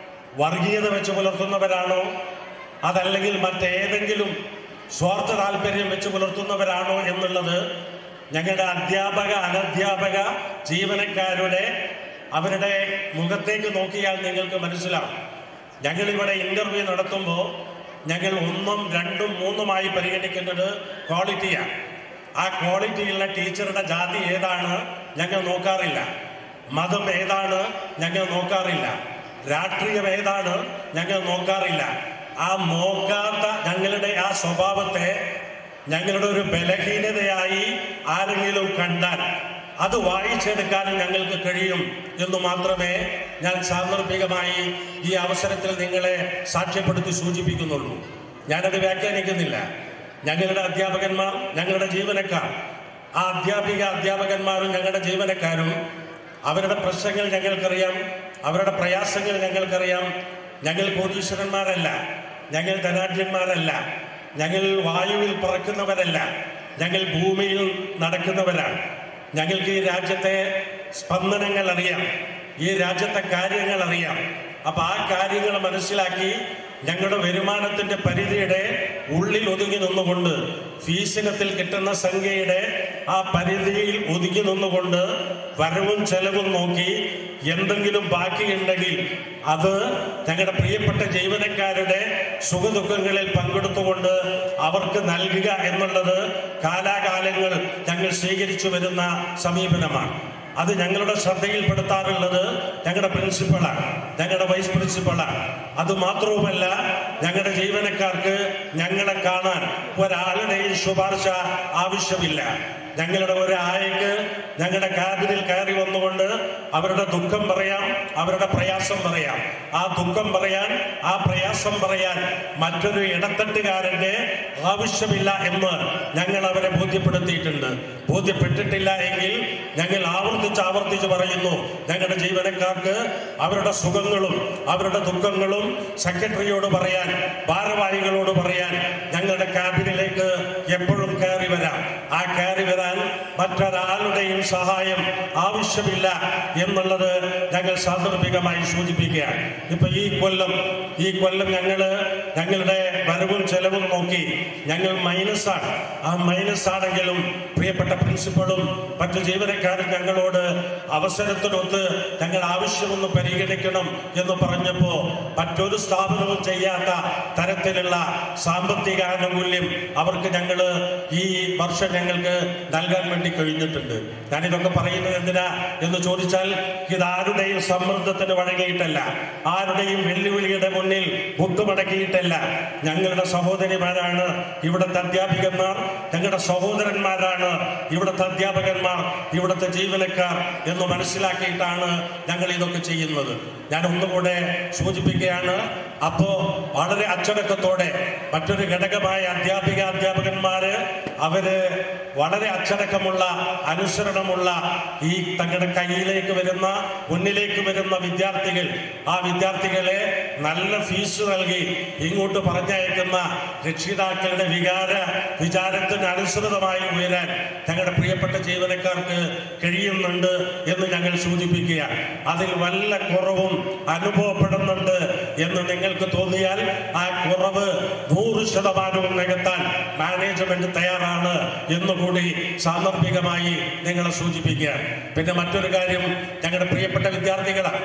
വർഗീയത വെച്ച് പുലർത്തുന്നവരാണോ അതല്ലെങ്കിൽ മറ്റേതെങ്കിലും സ്വാർത്ഥ താല്പര്യം വെച്ച് പുലർത്തുന്നവരാണോ എന്നുള്ളത് ഞങ്ങളുടെ അധ്യാപക അനധ്യാപക ജീവനക്കാരുടെ അവരുടെ മുഖത്തേക്ക് നോക്കിയാൽ നിങ്ങൾക്ക് മനസ്സിലാവും ഞങ്ങളിവിടെ ഇന്റർവ്യൂ നടത്തുമ്പോൾ ഞങ്ങൾ ഒന്നും രണ്ടും മൂന്നുമായി പരിഗണിക്കുന്നത് ക്വാളിറ്റിയാണ് ആ ക്വാളിറ്റിയുള്ള ടീച്ചറുടെ ജാതി ഏതാണ് ഞങ്ങൾ നോക്കാറില്ല മതം ഏതാണ് ഞങ്ങൾ നോക്കാറില്ല രാഷ്ട്രീയം ഏതാണ് ഞങ്ങൾ നോക്കാറില്ല ആ നോക്കാത്ത ഞങ്ങളുടെ ആ സ്വഭാവത്തെ ഞങ്ങളുടെ ഒരു ബലഹീനതയായി ആരെങ്കിലും കണ്ടാൽ അത് വായിച്ചെടുക്കാൻ ഞങ്ങൾക്ക് കഴിയും എന്ന് മാത്രമേ ഞാൻ സാന്ദർഭികമായി ഈ അവസരത്തിൽ നിങ്ങളെ സാക്ഷ്യപ്പെടുത്തി സൂചിപ്പിക്കുന്നുള്ളൂ ഞാനത് വ്യാഖ്യാനിക്കുന്നില്ല ഞങ്ങളുടെ അധ്യാപകന്മാർ ഞങ്ങളുടെ ജീവനക്കാർ ആ അധ്യാപിക അധ്യാപകന്മാരും ഞങ്ങളുടെ ജീവനക്കാരും അവരുടെ പ്രശ്നങ്ങൾ ഞങ്ങൾക്കറിയാം അവരുടെ പ്രയാസങ്ങൾ ഞങ്ങൾക്കറിയാം ഞങ്ങൾ കോടീശ്വരന്മാരല്ല ഞങ്ങൾ ധനാഢ്യന്മാരല്ല ഞങ്ങൾ വായുവിൽ പറക്കുന്നവരല്ല ഞങ്ങൾ ഭൂമിയിൽ നടക്കുന്നവരാണ് ഞങ്ങൾക്ക് ഈ രാജ്യത്തെ സ്പന്ദനങ്ങൾ അറിയാം ഈ രാജ്യത്തെ കാര്യങ്ങൾ അറിയാം അപ്പൊ ആ കാര്യങ്ങൾ മനസ്സിലാക്കി ഞങ്ങളുടെ വരുമാനത്തിന്റെ പരിധിയുടെ ഉള്ളിൽ ഒതുങ്ങി നിന്നുകൊണ്ട് ഫീസിനത്തിൽ കിട്ടുന്ന സംഖ്യയുടെ ആ പരിധിയിൽ ഒതുങ്ങി നിന്നുകൊണ്ട് വരവും ചെലവും നോക്കി എന്തെങ്കിലും ബാക്കിയുണ്ടെങ്കിൽ അത് ഞങ്ങളുടെ പ്രിയപ്പെട്ട ജീവനക്കാരുടെ സുഖദുഃഖങ്ങളിൽ പങ്കെടുത്തുകൊണ്ട് അവർക്ക് നൽകുക എന്നുള്ളത് കാലാകാലങ്ങൾ ഞങ്ങൾ സ്വീകരിച്ചു വരുന്ന സമീപനമാണ് അത് ഞങ്ങളുടെ ശ്രദ്ധയിൽപ്പെടുത്താറുള്ളത് ഞങ്ങളുടെ പ്രിൻസിപ്പളാണ് ഞങ്ങളുടെ വൈസ് പ്രിൻസിപ്പളാണ് അത് മാത്രവുമല്ല ഞങ്ങളുടെ ജീവനക്കാർക്ക് ഞങ്ങളെ കാണാൻ ഒരാളുടെയും ശുപാർശ ആവശ്യമില്ല ഞങ്ങളുടെ ഒരായക്ക് ഞങ്ങളുടെ ക്യാബിനിൽ കയറി വന്നുകൊണ്ട് അവരുടെ ദുഃഖം പറയാം അവരുടെ പ്രയാസം പറയാം ആ ദുഃഖം പറയാൻ ആ പ്രയാസം പറയാൻ മറ്റൊരു ഇടത്തട്ടുകാരന്റെ ആവശ്യമില്ല എന്ന് ഞങ്ങൾ അവരെ ബോധ്യപ്പെടുത്തിയിട്ടുണ്ട് ബോധ്യപ്പെട്ടിട്ടില്ല എങ്കിൽ ഞങ്ങൾ ആവർത്തിച്ച് ആവർത്തിച്ച് പറയുന്നു ഞങ്ങളുടെ ജീവനക്കാർക്ക് അവരുടെ സുഖങ്ങളും അവരുടെ ദുഃഖങ്ങളും സെക്രട്ടറിയോട് പറയാൻ ഭാരവാഹികളോട് പറയാൻ ഞങ്ങളുടെ ക്യാബിനിലേക്ക് എപ്പോഴും കയറി വരാം ആ കയറി വരാൻ മറ്റൊരാളുടെയും സഹായം ആവശ്യമില്ല എന്നുള്ളത് ഞങ്ങൾ സാന്ദർഭികമായി സൂചിപ്പിക്കുകയാണ് ഇപ്പൊ ഈ കൊല്ലം ഈ കൊല്ലം ഞങ്ങള് ഞങ്ങളുടെ വരവും ചെലവും നോക്കി ഞങ്ങൾ മൈനസ് ആണ് ആ മൈനസ് ആണെങ്കിലും പ്രിയപ്പെട്ട പ്രിൻസിപ്പളും മറ്റു ജീവനക്കാരും ഞങ്ങളോട് അവസരത്തിനൊത്ത് ഞങ്ങൾ ആവശ്യമൊന്ന് പരിഗണിക്കണം എന്ന് പറഞ്ഞപ്പോ മറ്റൊരു സ്ഥാപനവും ചെയ്യാത്ത തരത്തിലുള്ള സാമ്പത്തിക ആനുകൂല്യം അവർക്ക് ഞങ്ങൾ ഈ വർഷം ഞങ്ങൾക്ക് നൽകാൻ വേണ്ടി കഴിഞ്ഞിട്ടുണ്ട് ഞാനിതൊക്കെ പറയുന്നത് എന്തിനാ എന്ന് ചോദിച്ചാൽ ഇത് ആരുടെയും സമ്മർദ്ദത്തിന് വഴങ്ങിയിട്ടല്ല ആരുടെയും വെല്ലുവിളിയുടെ മുന്നിൽ മുട്ടുമടക്കിയിട്ടല്ല ഞങ്ങളുടെ സഹോദരിമാരാണ് ഇവിടുത്തെ അധ്യാപികന്മാർ ഞങ്ങളുടെ സഹോദരന്മാരാണ് ഇവിടുത്തെ അധ്യാപകന്മാർ ഇവിടുത്തെ ജീവനക്കാർ എന്ന് മനസ്സിലാക്കിയിട്ടാണ് ഞങ്ങൾ ഇതൊക്കെ ചെയ്യുന്നത് ഞാൻ ഒന്നുകൂടെ സൂചിപ്പിക്കുകയാണ് അപ്പോ വളരെ അച്ചടക്കത്തോടെ മറ്റൊരു ഘടകമായ അധ്യാപിക അധ്യാപകന്മാര് അവര് വളരെ അച്ചടക്കമുള്ള അനുസരണമുള്ള ഈ തങ്ങളുടെ കയ്യിലേക്ക് വരുന്ന മുന്നിലേക്ക് വരുന്ന വിദ്യാർത്ഥികൾ ആ വിദ്യാർത്ഥികളെ നല്ല ഫീസ് നൽകി ഇങ്ങോട്ട് പറഞ്ഞയക്കുന്ന രക്ഷിതാക്കളുടെ വികാര വിചാരത്തിന് അനുസൃതമായി ഉയരാൻ ഞങ്ങളുടെ പ്രിയപ്പെട്ട ജീവനക്കാർക്ക് കഴിയുന്നുണ്ട് എന്ന് ഞങ്ങൾ സൂചിപ്പിക്കുകയാണ് അതിൽ വല്ല കുറവും അനുഭവപ്പെടുന്നുണ്ട് എന്ന് നിങ്ങൾക്ക് തോന്നിയാൽ ആ കുറവ് നൂറ് ശതമാനവും നികത്താൻ മാനേജ്മെന്റ് തയ്യാറാണ് എന്നുകൂടി സാന്ദർഭികമായി നിങ്ങളെ സൂചിപ്പിക്കുകയാണ് പിന്നെ മറ്റൊരു കാര്യം ഞങ്ങളുടെ പ്രിയപ്പെട്ട വിദ്യാർത്ഥികളാണ്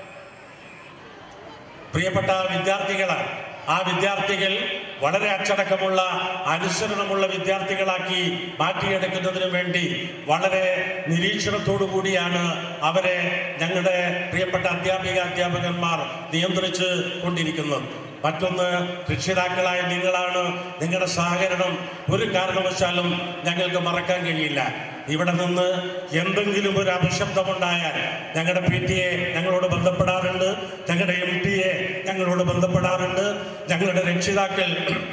പ്രിയപ്പെട്ട വിദ്യാർത്ഥികളാണ് ആ വിദ്യാർത്ഥികൾ വളരെ അച്ചടക്കമുള്ള അനുസരണമുള്ള വിദ്യാർത്ഥികളാക്കി മാറ്റിയെടുക്കുന്നതിന് വേണ്ടി വളരെ നിരീക്ഷണത്തോടു കൂടിയാണ് അവരെ ഞങ്ങളുടെ പ്രിയപ്പെട്ട അധ്യാപിക അധ്യാപകന്മാർ നിയന്ത്രിച്ച് കൊണ്ടിരിക്കുന്നത് മറ്റൊന്ന് രക്ഷിതാക്കളായ നിങ്ങളാണ് നിങ്ങളുടെ സഹകരണം ഒരു കാരണവശാലും ഞങ്ങൾക്ക് മറക്കാൻ കഴിയില്ല ഇവിടെ നിന്ന് എന്തെങ്കിലും ഒരു അപശബ്ദമുണ്ടായാൽ ഞങ്ങളുടെ പി ടി എ ഞങ്ങളോട് ബന്ധപ്പെടാറുണ്ട് ഞങ്ങളുടെ എം ടി എ ഞങ്ങളോട് ബന്ധപ്പെടാറുണ്ട് ഞങ്ങളുടെ രക്ഷിതാക്കൾ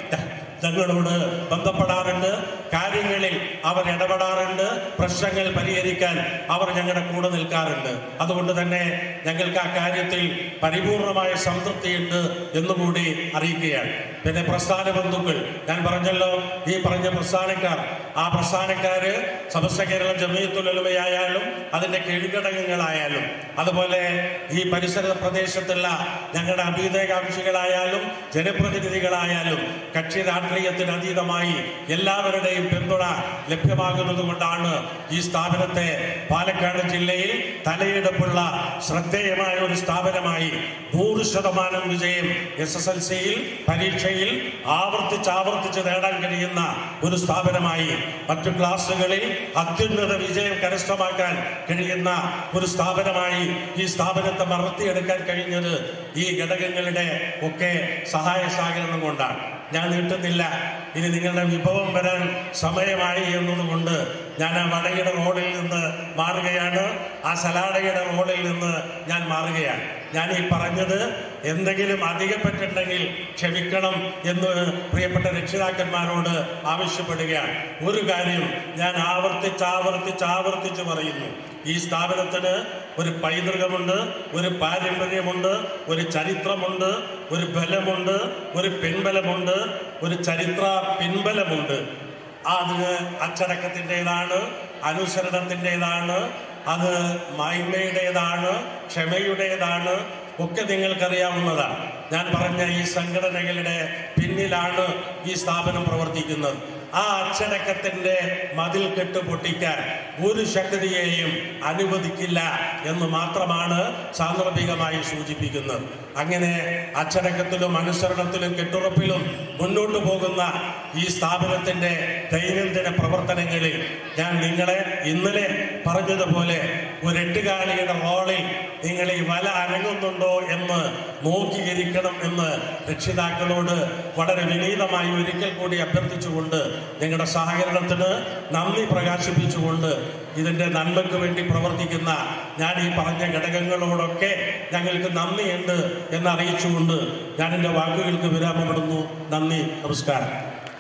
ഞങ്ങളോട് ബന്ധപ്പെടാറുണ്ട് കാര്യങ്ങളിൽ അവർ ഇടപെടാറുണ്ട് പ്രശ്നങ്ങൾ പരിഹരിക്കാൻ അവർ ഞങ്ങളുടെ കൂടെ നിൽക്കാറുണ്ട് അതുകൊണ്ട് തന്നെ ഞങ്ങൾക്ക് ആ കാര്യത്തിൽ പരിപൂർണമായ സംതൃപ്തിയുണ്ട് എന്നുകൂടി അറിയിക്കുകയാണ് പിന്നെ പ്രസ്ഥാന ബന്ധുക്കൾ ഞാൻ പറഞ്ഞല്ലോ ഈ പറഞ്ഞ പ്രസ്ഥാനക്കാർ ആ പ്രസ്ഥാനക്കാര് സമസ്ത കേരള ജമീയത്തുലമയായാലും അതിന്റെ കീഴ്ഘടകങ്ങളായാലും അതുപോലെ ഈ പരിസര പ്രദേശത്തുള്ള ഞങ്ങളുടെ അഭ്യുദയകാംക്ഷികളായാലും ജനപ്രതിനിധികളായാലും കക്ഷി രാഷ്ട്രീയത്തിന് അതീതമായി എല്ലാവരുടെയും പിന്തുണ ലഭ്യമാകുന്നത് കൊണ്ടാണ് ഈ സ്ഥാപനത്തെ പാലക്കാട് ജില്ലയിൽ തലയെടുപ്പുള്ള ശ്രദ്ധേയമായ ഒരു സ്ഥാപനമായി നൂറ് ശതമാനം വിജയം എസ് എസ് എൽ സിയിൽ പരീക്ഷയിൽ ആവർത്തിച്ച് ആവർത്തിച്ച് നേടാൻ കഴിയുന്ന ഒരു സ്ഥാപനമായി മറ്റു ക്ലാസ്സുകളിൽ അത്യുന്നത വിജയം കരസ്ഥമാക്കാൻ കഴിയുന്ന ഒരു സ്ഥാപനമായി ഈ സ്ഥാപനത്തെ വളർത്തിയെടുക്കാൻ കഴിഞ്ഞത് ഈ ഘടകങ്ങളുടെ ഒക്കെ സഹായ സഹകരണം കൊണ്ടാണ് ഞാൻ നീട്ടുന്നില്ല ഇനി നിങ്ങളുടെ വിഭവം വരാൻ സമയമായി എന്നതുകൊണ്ട് ഞാൻ ആ വടയുടെ റോഡിൽ നിന്ന് മാറുകയാണ് ആ സലാഡയുടെ റോഡിൽ നിന്ന് ഞാൻ മാറുകയാണ് ഞാൻ ഈ പറഞ്ഞത് എന്തെങ്കിലും അധികപ്പെട്ടിട്ടുണ്ടെങ്കിൽ ക്ഷമിക്കണം എന്ന് പ്രിയപ്പെട്ട രക്ഷിതാക്കന്മാരോട് ആവശ്യപ്പെടുകയാണ് ഒരു കാര്യം ഞാൻ ആവർത്തിച്ച് ആവർത്തിച്ച് ആവർത്തിച്ച് പറയുന്നു ഈ സ്ഥാപനത്തിന് ഒരു പൈതൃകമുണ്ട് ഒരു പാരമ്പര്യമുണ്ട് ഒരു ചരിത്രമുണ്ട് ഒരു ബലമുണ്ട് ഒരു പിൻബലമുണ്ട് ഒരു ചരിത്ര പിൻബലമുണ്ട് അതിന് അച്ചടക്കത്തിൻ്റെതാണ് അനുസരണത്തിൻ്റെതാണ് അത് മായ്മയുടേതാണ് ക്ഷമയുടേതാണ് ഒക്കെ നിങ്ങൾക്കറിയാവുന്നതാണ് ഞാൻ പറഞ്ഞ ഈ സംഘടനകളുടെ പിന്നിലാണ് ഈ സ്ഥാപനം പ്രവർത്തിക്കുന്നത് ആ അച്ചടക്കത്തിന്റെ മതിൽ കെട്ട് പൊട്ടിക്കാൻ ഒരു ശക്തിയെയും അനുവദിക്കില്ല എന്ന് മാത്രമാണ് സാന്ദർഭികമായി സൂചിപ്പിക്കുന്നത് അങ്ങനെ അച്ചടക്കത്തിലും അനുസരണത്തിലും കെട്ടുറപ്പിലും മുന്നോട്ട് പോകുന്ന ഈ സ്ഥാപനത്തിന്റെ ദൈനംദിന പ്രവർത്തനങ്ങളിൽ ഞാൻ നിങ്ങളെ ഇന്നലെ പറഞ്ഞതുപോലെ ഒരു എട്ടുകാലിയുടെ റോളിൽ നിങ്ങൾ ഈ വല അനങ്ങുന്നുണ്ടോ എന്ന് നോക്കിയിരിക്കണം എന്ന് രക്ഷിതാക്കളോട് വളരെ വിനീതമായി ഒരിക്കൽ കൂടി അഭ്യർത്ഥിച്ചുകൊണ്ട് നിങ്ങളുടെ സഹകരണത്തിന് നന്ദി പ്രകാശിപ്പിച്ചുകൊണ്ട് ഇതിൻ്റെ നന്മയ്ക്ക് വേണ്ടി പ്രവർത്തിക്കുന്ന ഞാൻ ഈ പറഞ്ഞ ഘടകങ്ങളോടൊക്കെ ഞങ്ങൾക്ക് നന്ദിയുണ്ട് എന്നറിയിച്ചുകൊണ്ട് ഞാൻ എൻ്റെ വാക്കുകൾക്ക് വിരാമപ്പെടുന്നു നന്ദി നമസ്കാരം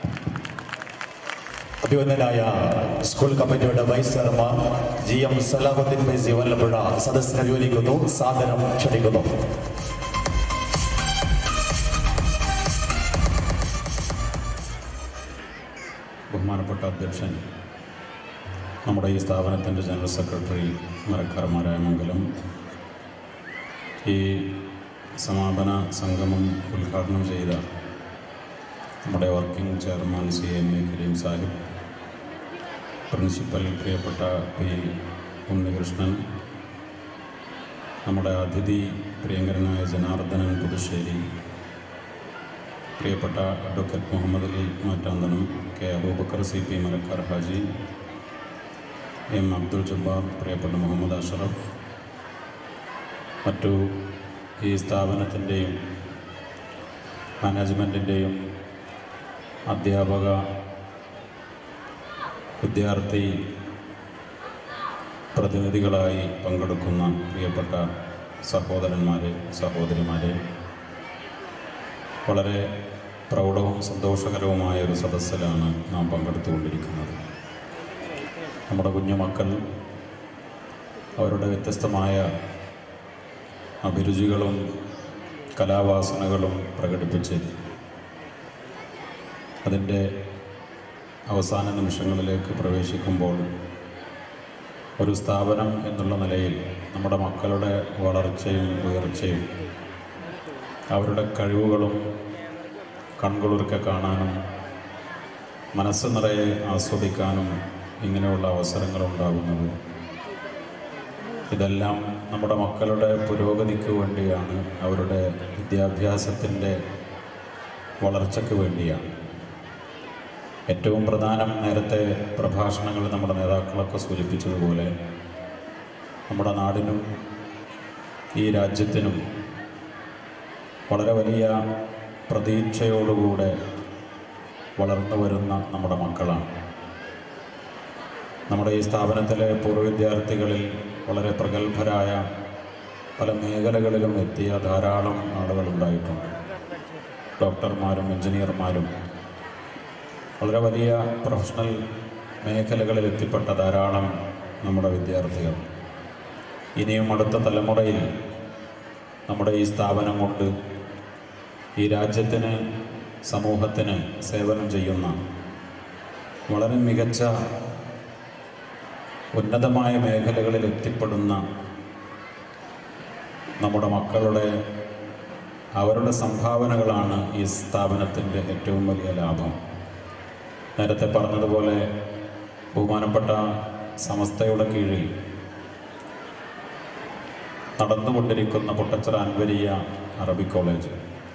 അഭിവന്ദനായ സ്കൂൾ കമ്മിറ്റിയുടെ vice chairman G M Salahuddin Faizi Vallapuzha സദസ്സിനെ വിവരിക്കുന്നു സാദരം ക്ഷണിക്കുന്നു ബഹുമാനപ്പെട്ട അധ്യക്ഷൻ നമ്മുടെ ഈ സ്ഥാപനത്തിൻ്റെ ജനറൽ സെക്രട്ടറി മരക്കാർ മംഗലം ഈ സമാപന സംഗമം ഉദ്ഘാടനം ചെയ്ത നമ്മുടെ working chairman C M A Kareem Sahib principal പ്രിയപ്പെട്ട പി ഉണ്ണികൃഷ്ണൻ നമ്മുടെ അതിഥി പ്രിയങ്കരനായ ജനാർദ്ദനൻ പുതുശ്ശേരി പ്രിയപ്പെട്ട advocate Muhammad Ali Mattanthanam K Abubakar C P Malakkar Haji M Abdul Jabbar പ്രിയപ്പെട്ട മുഹമ്മദ് അഷറഫ് മറ്റു ഈ സ്ഥാപനത്തിൻ്റെയും മാനേജ്മെൻറ്റിൻ്റെയും അധ്യാപക വിദ്യാർത്ഥി പ്രതിനിധികളായി പങ്കെടുക്കുന്ന പ്രിയപ്പെട്ട സഹോദരന്മാരെ സഹോദരിമാരെ വളരെ പ്രൗഢവും സന്തോഷകരവുമായ ഒരു സദസ്സിലാണ് നാം പങ്കെടുത്തുകൊണ്ടിരിക്കുന്നത് നമ്മുടെ കുഞ്ഞുമക്കൾ അവരുടെ വ്യത്യസ്തമായ അഭിരുചികളും കലാവാസനകളും പ്രകടിപ്പിച്ച് അതിൻ്റെ അവസാന നിമിഷങ്ങളിലേക്ക് പ്രവേശിക്കുമ്പോൾ ഒരു സ്ഥാപനം എന്നുള്ള നിലയിൽ നമ്മുടെ മക്കളുടെ വളർച്ചയും ഉയർച്ചയും അവരുടെ കഴിവുകളും കൺകുളിർക്കെ കാണാനും മനസ്സ് നിറയെ ആസ്വദിക്കാനും ഇങ്ങനെയുള്ള അവസരങ്ങൾ ഉണ്ടാകുന്നത് ഇതെല്ലാം നമ്മുടെ മക്കളുടെ പുരോഗതിക്ക് വേണ്ടിയാണ് അവരുടെ വിദ്യാഭ്യാസത്തിൻ്റെ വളർച്ചയ്ക്ക് വേണ്ടിയാണ് ഏറ്റവും പ്രധാനം നേരത്തെ പ്രഭാഷണങ്ങളിൽ നമ്മുടെ നേതാക്കളൊക്കെ സൂചിപ്പിച്ചതുപോലെ നമ്മുടെ നാടിനും ഈ രാജ്യത്തിനും വളരെ വലിയ പ്രതീക്ഷയോടുകൂടെ വളർന്നു വരുന്ന നമ്മുടെ മക്കളാണ് നമ്മുടെ ഈ സ്ഥാപനത്തിലെ പൂർവ്വ വിദ്യാർത്ഥികളിൽ വളരെ പ്രഗത്ഭരായ പല മേഖലകളിലും എത്തിയ ധാരാളം ആളുകളുണ്ടായിട്ടുണ്ട് ഡോക്ടർമാരും എഞ്ചിനീയർമാരും വളരെ വലിയ പ്രൊഫഷണൽ മേഖലകളിൽ എത്തിപ്പെട്ട ധാരാളം നമ്മുടെ വിദ്യാർത്ഥികൾ ഇനിയും അടുത്ത തലമുറയിൽ നമ്മുടെ ഈ സ്ഥാപനം കൊണ്ട് ഈ രാജ്യത്തിന് സമൂഹത്തിന് സേവനം ചെയ്യുന്ന വളരെ മികച്ച ഉന്നതമായ മേഖലകളിൽ എത്തിപ്പെടുന്ന നമ്മുടെ മക്കളുടെ അവരുടെ സംഭാവനകളാണ് ഈ സ്ഥാപനത്തിൻ്റെ ഏറ്റവും വലിയ ലാഭം നേരത്തെ പറഞ്ഞതുപോലെ ബഹുമാനപ്പെട്ട സമസ്തയുടെ കീഴിൽ നടന്നുകൊണ്ടിരിക്കുന്ന പൊട്ടച്ചിറ അൻവരിയ അറബി കോളേജ്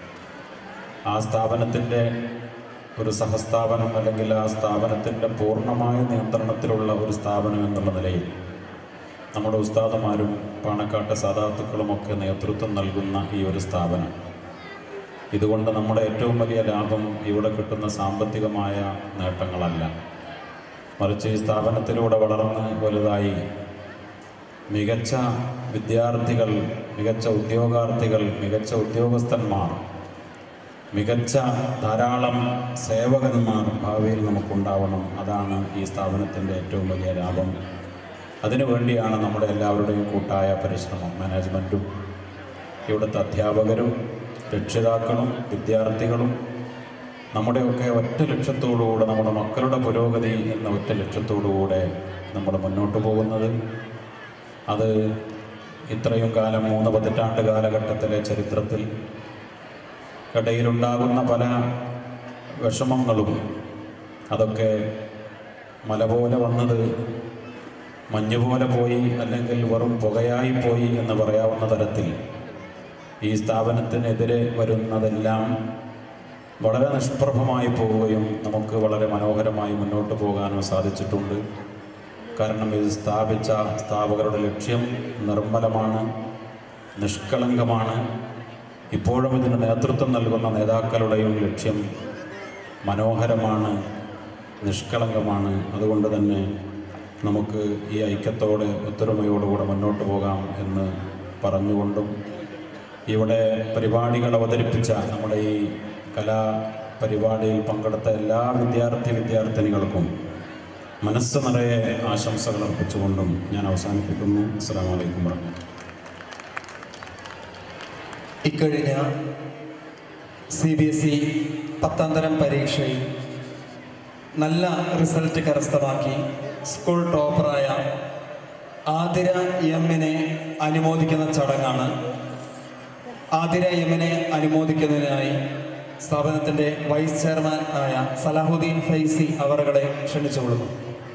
ആ സ്ഥാപനത്തിൻ്റെ ഒരു സഹസ്ഥാപനം അല്ലെങ്കിൽ ആ സ്ഥാപനത്തിൻ്റെ പൂർണ്ണമായ നിയന്ത്രണത്തിലുള്ള ഒരു സ്ഥാപനം എന്നുള്ള നിലയിൽ നമ്മുടെ ഉസ്താദുമാരും പാണക്കാട്ടെ സാധാത്തുക്കളുമൊക്കെ നേതൃത്വം നൽകുന്ന ഈ ഒരു സ്ഥാപനം ഇതുകൊണ്ട് നമ്മുടെ ഏറ്റവും വലിയ ലാഭം ഇവിടെ കിട്ടുന്ന സാമ്പത്തികമായ നേട്ടങ്ങളല്ല മറിച്ച് ഈ സ്ഥാപനത്തിലൂടെ വളർന്ന് വലുതായി മികച്ച വിദ്യാർത്ഥികൾ മികച്ച ഉദ്യോഗാർത്ഥികൾ മികച്ച ഉദ്യോഗസ്ഥന്മാർ മികച്ച ധാരാളം സേവകന്മാർ ഭാവിയിൽ നമുക്കുണ്ടാവണം അതാണ് ഈ സ്ഥാപനത്തിൻ്റെ ഏറ്റവും വലിയ ലാഭം അതിനുവേണ്ടിയാണ് നമ്മുടെ എല്ലാവരുടെയും കൂട്ടായ പരിശ്രമം മാനേജ്മെൻറ്റും ഇവിടുത്തെ അധ്യാപകരും രക്ഷിതാക്കളും വിദ്യാർത്ഥികളും നമ്മുടെയൊക്കെ ഒറ്റ ലക്ഷ്യത്തോടുകൂടെ നമ്മുടെ മക്കളുടെ പുരോഗതി എന്ന ഒറ്റ ലക്ഷ്യത്തോടുകൂടെ നമ്മൾ മുന്നോട്ട് പോകുന്നത് അത് ഇത്രയും കാലം മൂന്ന് പതിറ്റാണ്ട് കാലഘട്ടത്തിലെ ചരിത്രത്തിൽ ഇടയിലുണ്ടാകുന്ന പല വിഷമങ്ങളും അതൊക്കെ മല പോലെ വന്നത് മഞ്ഞ് പോലെ പോയി അല്ലെങ്കിൽ വെറും പുകയായി പോയി എന്ന് പറയാവുന്ന തരത്തിൽ ഈ സ്ഥാപനത്തിനെതിരെ വരുന്നതെല്ലാം വളരെ നിഷ്പ്രഭമായി പോവുകയും നമുക്ക് വളരെ മനോഹരമായി മുന്നോട്ട് പോകാനും സാധിച്ചിട്ടുണ്ട് കാരണം ഇത് സ്ഥാപിച്ച സ്ഥാപകരുടെ ലക്ഷ്യം നിർമ്മലമാണ് നിഷ്കളങ്കമാണ് ഇപ്പോഴും ഇതിന് നേതൃത്വം നൽകുന്ന നേതാക്കളുടെയും ലക്ഷ്യം മനോഹരമാണ് നിഷ്കളങ്കമാണ് അതുകൊണ്ട് തന്നെ നമുക്ക് ഈ ഐക്യത്തോടെ ഒത്തൊരുമയോടുകൂടെ മുന്നോട്ട് പോകാം എന്ന് പറഞ്ഞുകൊണ്ടും ഇവിടെ പരിപാടികൾ അവതരിപ്പിച്ച നമ്മുടെ ഈ കലാ പരിപാടിയിൽ പങ്കെടുത്ത എല്ലാ വിദ്യാർത്ഥി വിദ്യാർത്ഥിനികൾക്കും മനസ്സ് നിറയെ ആശംസകൾ അർപ്പിച്ചുകൊണ്ടും ഞാൻ അവസാനിപ്പിക്കുന്നു അസ്സാം വലൈക്കും വർഹമത്തുള്ള ഇക്കഴിഞ്ഞ സി ബി എസ് ഇ പത്താം തരം പരീക്ഷയിൽ നല്ല റിസൾട്ട് കരസ്ഥമാക്കി സ്കൂൾ ടോപ്പറായ ആതിര എമ്മിനെ അനുമോദിക്കുന്ന ചടങ്ങാണ് ആതിര എമ്മിനെ അനുമോദിക്കുന്നതിനായി സ്ഥാപനത്തിൻ്റെ വൈസ് ചെയർമാൻ ആയ സലാഹുദ്ദീൻ ഫൈസി അവറുകളെ ക്ഷണിച്ചുകൊള്ളുന്നു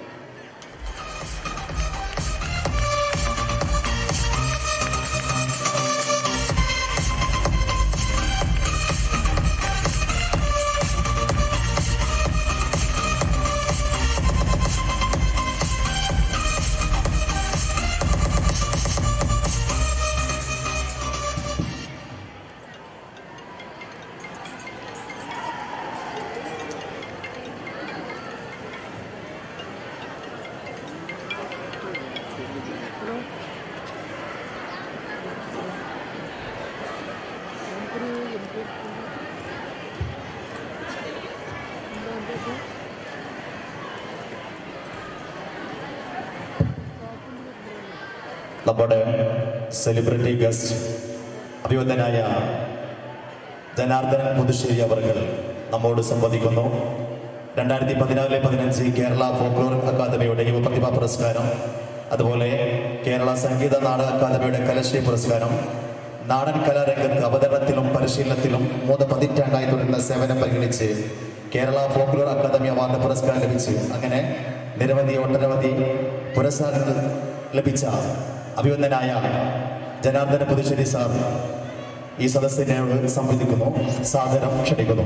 നമ്മുടെ സെലിബ്രിറ്റി ഗസ്റ്റ് അഭിവന്ദനായ ജനാർദ്ദനൻ പുതുശ്ശേരി അവർ നമ്മോട് സംവദിക്കുന്നു രണ്ടായിരത്തി പതിനാല് പതിനഞ്ച് കേരള ഫോക്ലോർ അക്കാദമിയുടെ യുവപ്രതിഭാ പുരസ്കാരം അതുപോലെ കേരള സംഗീത നാടക അക്കാദമിയുടെ കലശ്രീ പുരസ്കാരം നാടൻ കലാരംഗത്ത് അവതരണത്തിലും പരിശീലനത്തിലും മൂന്ന് പതിറ്റാണ്ടായി തുടരുന്ന സേവനം പരിഗണിച്ച് കേരള ഫോക്ലോർ അക്കാദമി അവാർഡ് പുരസ്കാരം ലഭിച്ചു അങ്ങനെ നിരവധി ഒട്ടനവധി പുരസ്കാരങ്ങൾ ലഭിച്ച അഭിവന്ദനായ ജനാർദ്ദന പുതുശ്ശേരി സാർ ഈ സദസ്സിനോട് സംവദിക്കുന്നു സാദരം ക്ഷണിക്കുന്നു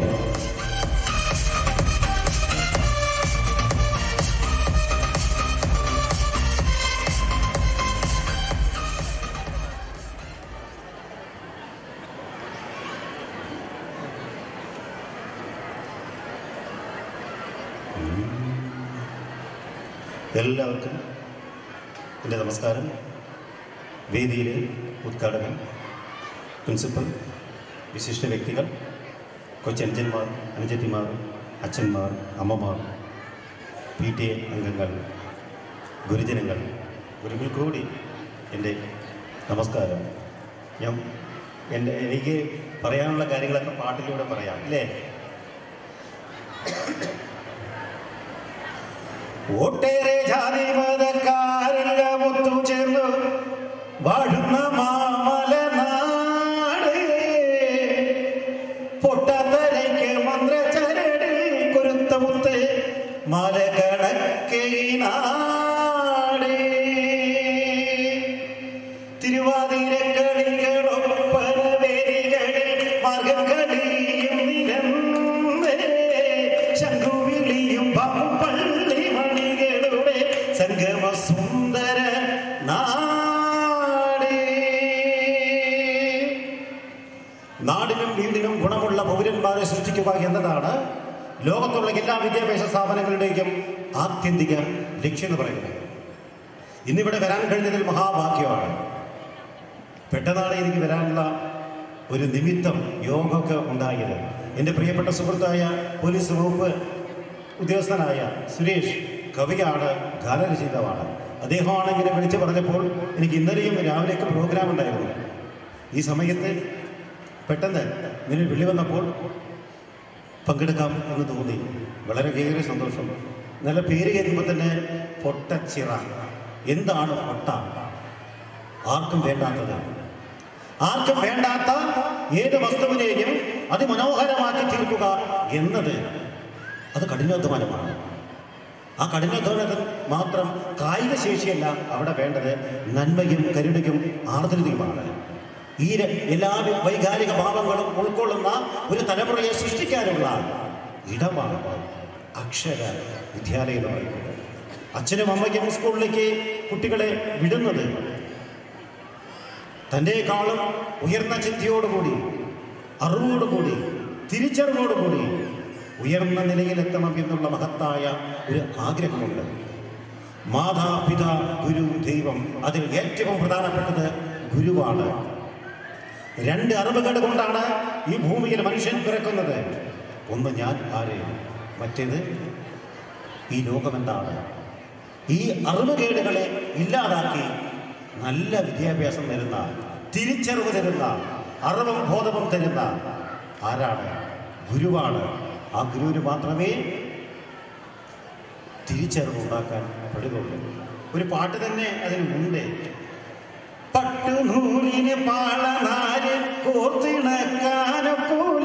എല്ലാവർക്കും എൻ്റെ നമസ്കാരം വേദിയിലെ ഉദ്ഘാടകൻ പ്രിൻസിപ്പൽ വിശിഷ്ട വ്യക്തികൾ കൊച്ചനുജന്മാർ അനുജത്തിമാർ അച്ഛന്മാർ അമ്മമാർ പി ടി എ അംഗങ്ങൾ ഗുരുജനങ്ങൾ ഗുരുക്കൾ കൂടി എൻ്റെ നമസ്കാരം ഞാൻ എൻ്റെ എനിക്ക് പറയാനുള്ള കാര്യങ്ങളൊക്കെ പാട്ടിലൂടെ പറയാം അല്ലേ ഒട്ടേറെ ജാതി മതക്കാരെല്ലാം ഒത്തുചേർന്ന് വാഴുന്ന മാമല നാട് പൊട്ടാത്തരയ്ക്ക് മന്ത്രചരടിൽ കുരുത്ത മുത്ത് മല കണക്കേ നാട് തിരുവാതിരക്കളികളൊപ്പന വേദികളിൽ മാർഗംകളിയും നിരന്ന് ശംഖുവിളിയും പള്ളി മണികളുടെ സംഗമ സുന്ദര നാട് നാടിനും വീടിനും ഗുണമുള്ള പൗരന്മാരെ സൃഷ്ടിക്കുക എന്നതാണ് ലോകത്തുള്ള എല്ലാ വിദ്യാഭ്യാസ സ്ഥാപനങ്ങളുടെയും ആത്യന്തിക ലക്ഷ്യം എന്ന് പറയുന്നത് ഇന്നിവിടെ വരാൻ കഴിഞ്ഞതിൽ മഹാഭാഗ്യമാണ് പെട്ടെന്നാണ് എനിക്ക് വരാനുള്ള ഒരു നിമിത്തം യോഗമൊക്കെ ഉണ്ടായത് എൻ്റെ പ്രിയപ്പെട്ട സുഹൃത്തായ പോലീസ് വകുപ്പ് ഉദ്യോഗസ്ഥനായ സുരേഷ് കവിയാണ് ഗാനരചയിതാവാണ് അദ്ദേഹമാണ് ഇങ്ങനെ വിളിച്ചു പറഞ്ഞപ്പോൾ എനിക്ക് ഇന്നലെയും രാവിലെയൊക്കെ പ്രോഗ്രാം ഉണ്ടായിരുന്നു ഈ സമയത്ത് പെട്ടെന്ന് ഇങ്ങനെ വിളി വന്നപ്പോൾ പങ്കെടുക്കാം എന്ന് തോന്നി വളരെ ഏറെ സന്തോഷം നല്ല പേര് കേൾക്കുമ്പോൾ തന്നെ പൊട്ടച്ചിറ എന്താണ് പൊട്ട ആർക്കും വേണ്ടാത്തത് ആർക്കും വേണ്ടാത്ത ഏത് വസ്തുവിനെയും അതിമനോഹരമാക്കി തീർക്കുക എന്നത് അത് കഠിനാധ്വാനമാണ് ആ കഠിനാധ്വാനത്തിൽ മാത്രം കായിക ശേഷിയല്ല അവിടെ വേണ്ടത് നന്മയും കരുണയും ആർദ്രതയുമാണ് ഈ ര- എല്ലാ വൈകാരിക ഭാവങ്ങളും ഉൾക്കൊള്ളുന്ന ഒരു തലമുറയെ സൃഷ്ടിക്കാനുള്ള ഇടമാണ് അക്ഷര വിദ്യാലയം എന്ന് പറയുന്നത് അച്ഛനും അമ്മയ്ക്കും സ്കൂളിലേക്ക് കുട്ടികളെ വിടുന്നത് തൻ്റെക്കാളും ഉയർന്ന ചിന്തയോടുകൂടി അറിവോടുകൂടി തിരിച്ചറിവോടുകൂടി ഉയർന്ന നിലയിലെത്തണം എന്നുള്ള മഹത്തായ ഒരു ആഗ്രഹമുണ്ട് മാതാപിത ഗുരു ദൈവം അതിൽ ഏറ്റവും പ്രധാനപ്പെട്ടത് ഗുരുവാണ് രണ്ട് അറിവുകൾ കൊണ്ടാണ് ഈ ഭൂമിയിൽ മനുഷ്യൻ പിറക്കുന്നത് ഒന്ന് ഞാൻ ആര് മറ്റേത് ഈ ലോകമെന്താണ് ഈ അറിവുകേടുകളെ ഇല്ലാതാക്കി നല്ല വിദ്യാഭ്യാസം തരുന്ന തിരിച്ചറിവ് തരുന്ന അറിവും ബോധവും തരുന്ന ആരാണ് ഗുരുവാണ് ആ ഗുരുവിന് മാത്രമേ തിരിച്ചറിവ് ഉണ്ടാക്കാൻ പടുകയുള്ളൂ ഒരു പാട്ട് തന്നെ അതിനുണ്ട് പട്ടുനൂലിന് പാളനാര് കോർത്തിണക്കാനൊക്കൂല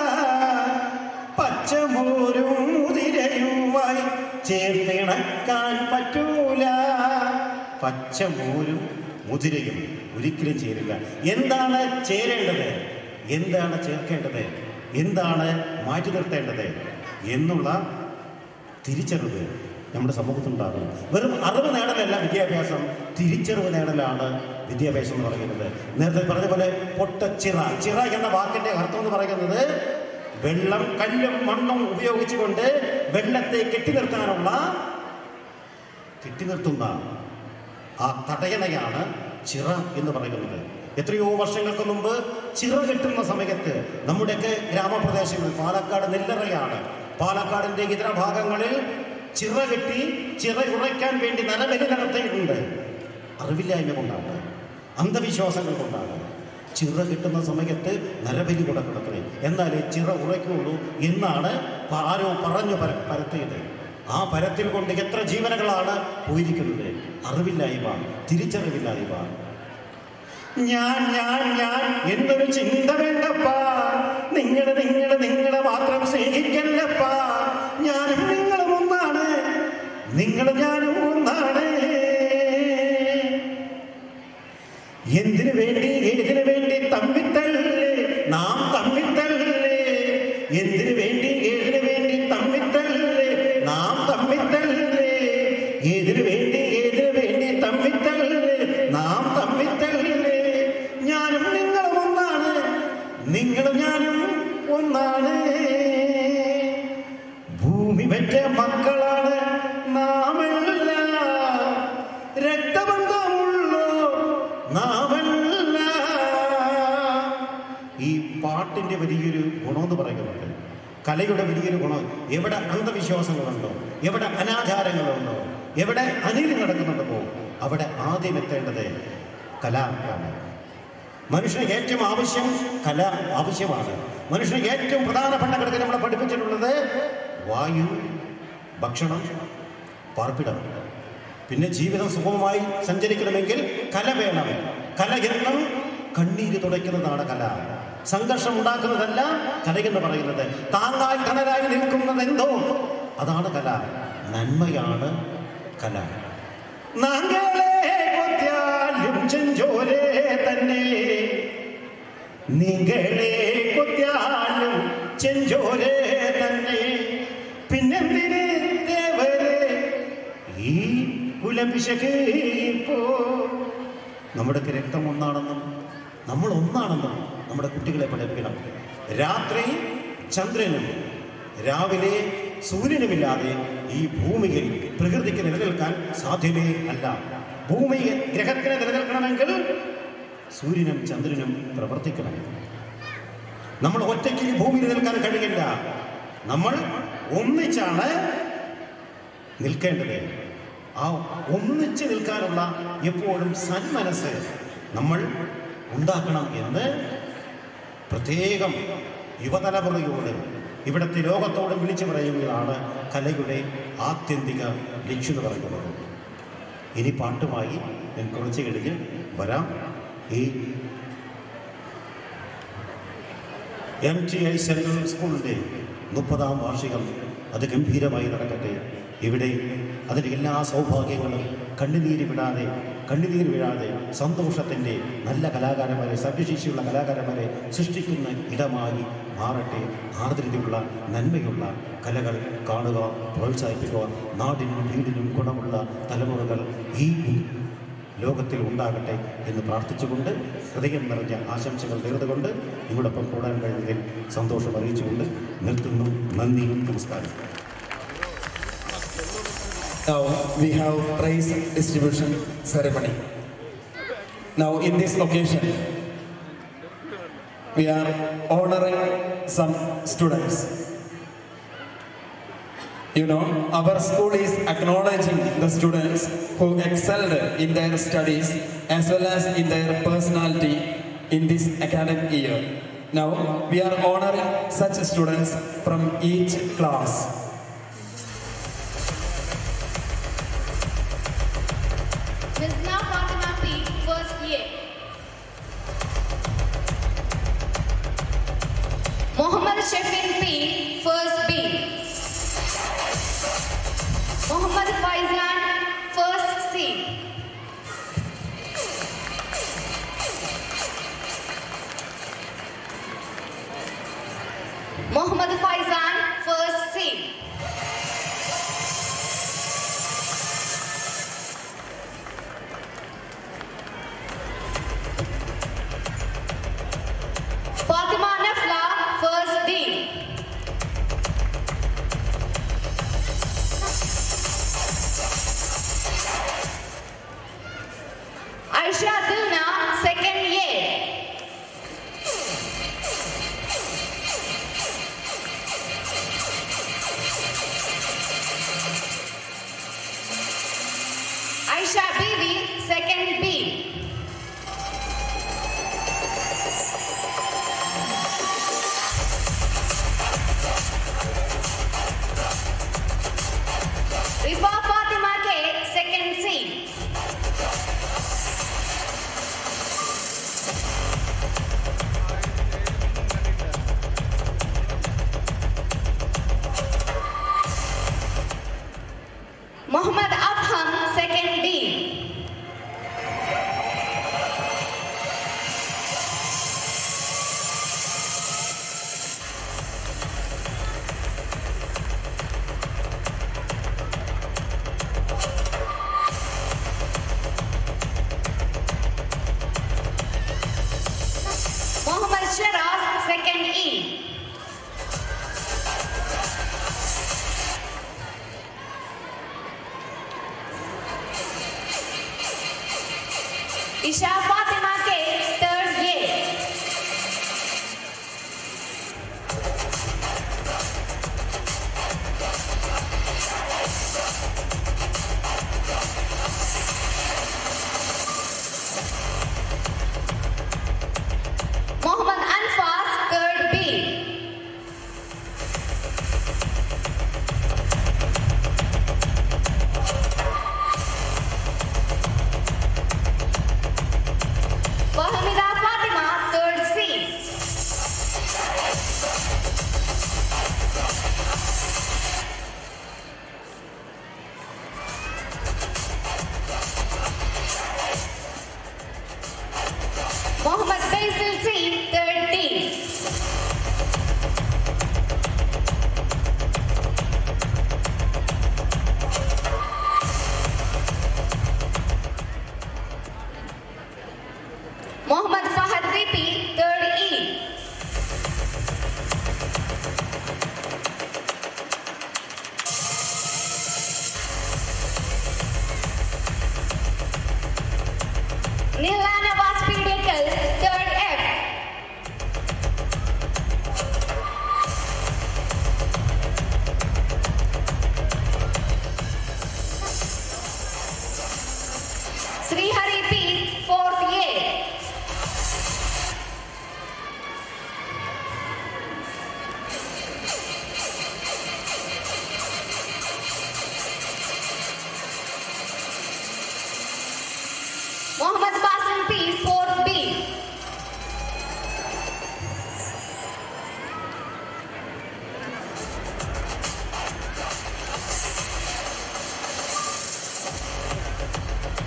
പച്ചമോരും മുതിരയുമായി ചേർത്തിണക്കാൻ പറ്റൂല പച്ചമോരും മുതിരയും ഒരിക്കലും ചേരില്ല എന്താണ് ചേരേണ്ടത് എന്താണ് ചേർക്കേണ്ടത് എന്താണ് മാറ്റി നിർത്തേണ്ടത് എന്നുള്ള തിരിച്ചറിവ് നമ്മുടെ സമൂഹത്തിലുണ്ടാകും വെറും അറിവ് നേടലല്ല വിദ്യാഭ്യാസം തിരിച്ചറിവ് നേടലാണ് വിദ്യാഭ്യാസം എന്ന് പറയുന്നത് നേരത്തെ പറഞ്ഞ പോലെ പൊട്ടച്ചിറ ചിറ എന്ന വാക്കിന്റെ അർത്ഥം എന്ന് പറയുന്നത് വെള്ളം കല്ലും മണ്ണും ഉപയോഗിച്ചുകൊണ്ട് വെള്ളത്തെ കെട്ടി നിർത്താനുള്ള കെട്ടി നിർത്തുന്ന ആ തടയണയാണ് ചിറ എന്ന് പറയുന്നത് എത്രയോ വർഷങ്ങൾക്ക് മുമ്പ് ചിറ കെട്ടുന്ന സമയത്ത് നമ്മുടെയൊക്കെ ഗ്രാമപ്രദേശങ്ങളിൽ പാലക്കാട് നെല്ലറയാണ് പാലക്കാടിന്റെ ഇതര ഭാഗങ്ങളിൽ ചിറ കെട്ടി ചിറ ഉറയ്ക്കാൻ വേണ്ടി നരബലി നടത്തിയിട്ടുണ്ട് അറിവില്ലായ്മ കൊണ്ടാണ് അന്ധവിശ്വാസങ്ങൾ കൊണ്ടാണ് ചിറ കിട്ടുന്ന സമയത്ത് നരബലി കൊടുക്കണത്രേ എന്നാലേ ചിറ ഉറയ്ക്കുള്ളൂ എന്നാണ് ആരോ പറഞ്ഞു പര പരത്തിയത് ആ പരത്തിൽ കൊണ്ട് എത്ര ജീവനകളാണ് പോയിരിക്കുന്നത് അറിവില്ലായ്മ തിരിച്ചറിവില്ലായ്മ ഞാൻ ഞാൻ ഞാൻ എന്നൊരു ചിന്ത വേണ്ടപ്പാ നിങ്ങളെ നിങ്ങളെ നിങ്ങളെ മാത്രം സ്നേഹിക്കല്ലപ്പാ ഞാനും നിങ്ങളും ഒന്നാണ് നിങ്ങൾ ഞാനും ഒന്നാണ് എന്തിനു വേണ്ടി ഏതിനു വേണ്ടി തമ്മിത്തല്ലേ നാം തമ്മിത്തല്ലേ എന്തിനു വേണ്ടി ഏതിനു വേണ്ടി തമ്മിത്തല്ലേ നാം തമ്മിത്തല്ലേ ഏതിനു വേണ്ടി ഏതിനു വേണ്ടി തമ്മിത്തല്ലേ നാം തമ്മിത്തല്ലേ ഞാനും നിങ്ങളും ഒന്നാണ് നിങ്ങളും ഞാനും ഒന്നാണ് ഭൂമി വെച്ച മക്കളാണ് നാമെല്ലാം പറയുന്നത് കലയുടെ വലിയൊരു ഗുണം എവിടെ അന്ധവിശ്വാസങ്ങളുണ്ടോ എവിടെ അനാചാരങ്ങളുണ്ടോ എവിടെ അനീതി നടക്കുന്നുണ്ടോ അവിടെ ആദ്യം എത്തേണ്ടത് കലാകാണ് മനുഷ്യന് ഏറ്റവും ആവശ്യം കല ആവശ്യമാണ് മനുഷ്യന് ഏറ്റവും പ്രധാനപ്പെട്ട ഘടകം നമ്മളെ പഠിപ്പിച്ചിട്ടുള്ളത് വായു ഭക്ഷണം പാർപ്പിടം പിന്നെ ജീവിതം സുഗമമായി സഞ്ചരിക്കണമെങ്കിൽ കല വേണം കല എന്നും കണ്ണീര് തുടയ്ക്കുന്നതാണ് കല സംഘർഷം ഉണ്ടാക്കുന്നതല്ല കലയെന്ന് പറയുന്നത് താങ്ങായി തണലായി നിൽക്കുന്നത് എന്തോ അതാണ് കല നന്മയാണ് കല നാങ്ങളെ കൊത്തിയാലും ചെഞ്ചോരേ തന്നെ നിങ്ങളെ കൊത്തിയാലും ചെഞ്ചോരേ തന്നെ പിന്നെന്തിന് ദേവരെ ഈ കുലപിശക് ഇപ്പോ നമ്മുടെയൊക്കെ രക്തം ഒന്നാണെന്നും നമ്മൾ ഒന്നാണെന്നും നമ്മുടെ കുട്ടികളെ പഠിപ്പിക്കണം രാത്രി ചന്ദ്രനും രാവിലെ സൂര്യനുമില്ലാതെ ഈ ഭൂമിയിൽ പ്രകൃതിക്ക് നിലനിൽക്കാൻ സാധ്യമേ അല്ല ഭൂമി ഗ്രഹത്തിന് നിലനിൽക്കണമെങ്കിൽ സൂര്യനും ചന്ദ്രനും പ്രവർത്തിക്കണം നമ്മൾ ഒറ്റയ്ക്ക് ഈ ഭൂമിയിൽ നിൽക്കാൻ കഴിയില്ല നമ്മൾ ഒന്നിച്ചാണ് നിൽക്കേണ്ടത് ആ ഒന്നിച്ച് നിൽക്കാനുള്ള എപ്പോഴും സന്മനസ് നമ്മൾ ഉണ്ടാക്കണം എന്ന് പ്രത്യേകം യുവതലമുറയോട് ഇവിടുത്തെ ലോകത്തോട് വിളിച്ചു പറയുകയാണ് കലയുടെ ആത്യന്തിക ലക്ഷ്യം എന്ന് പറയുന്നത് ഇനി പാട്ടുമായി ഞാൻ കുറച്ച് കഴിഞ്ഞ് വരാം ഈ എം ടി ഐ സെൻട്രൽ സ്കൂളിൻ്റെ മുപ്പതാം വാർഷികം അത് ഗംഭീരമായി നടക്കട്ടെ ഇവിടെ അതിൻ്റെ എല്ലാ സൗഭാഗ്യങ്ങളും കണ്ണുനീര് വിടാതെ കണ്ണുനീര് വീഴാതെ സന്തോഷത്തിൻ്റെ നല്ല കലാകാരന്മാരെ സഭ്യശേഷിയുള്ള കലാകാരന്മാരെ സൃഷ്ടിക്കുന്ന ഇടമായി മാറട്ടെ ആർദ്രതയുള്ള നന്മയുള്ള കലകൾ കാണുക പ്രോത്സാഹിപ്പിക്കുക നാടിനും വീടിനും ഗുണമുള്ള തലമുറകൾ ഈ ലോകത്തിൽ ഉണ്ടാകട്ടെ എന്ന് പ്രാർത്ഥിച്ചുകൊണ്ട് ഹൃദയം നിറഞ്ഞ ആശംസകൾ നേർന്നുകൊണ്ട് നിങ്ങളൊപ്പം കൂടാൻ കഴിഞ്ഞതിൽ സന്തോഷം അറിയിച്ചുകൊണ്ട് നിർത്തുന്നു നന്ദി നമസ്കാരം Now we have prize distribution ceremony. Now in this occasion, we are honoring some students. You know, our school is acknowledging the students who excelled in their studies as well as in their personality in this academic year. Now, we are honoring such students from each class. Misna Fatima P, first year. Mohammad Shefin P, first B. Mohammad Faizan, first C. Mohammad Faizan, first C. Fatima Nafla, first D. Aisha Dilna, second year. Aisha Bibi, second B. Rifa Fatima K, second C. Muhammad Afham, second D. Muhammad Shiraz, second E. Isha Fatima K, third year.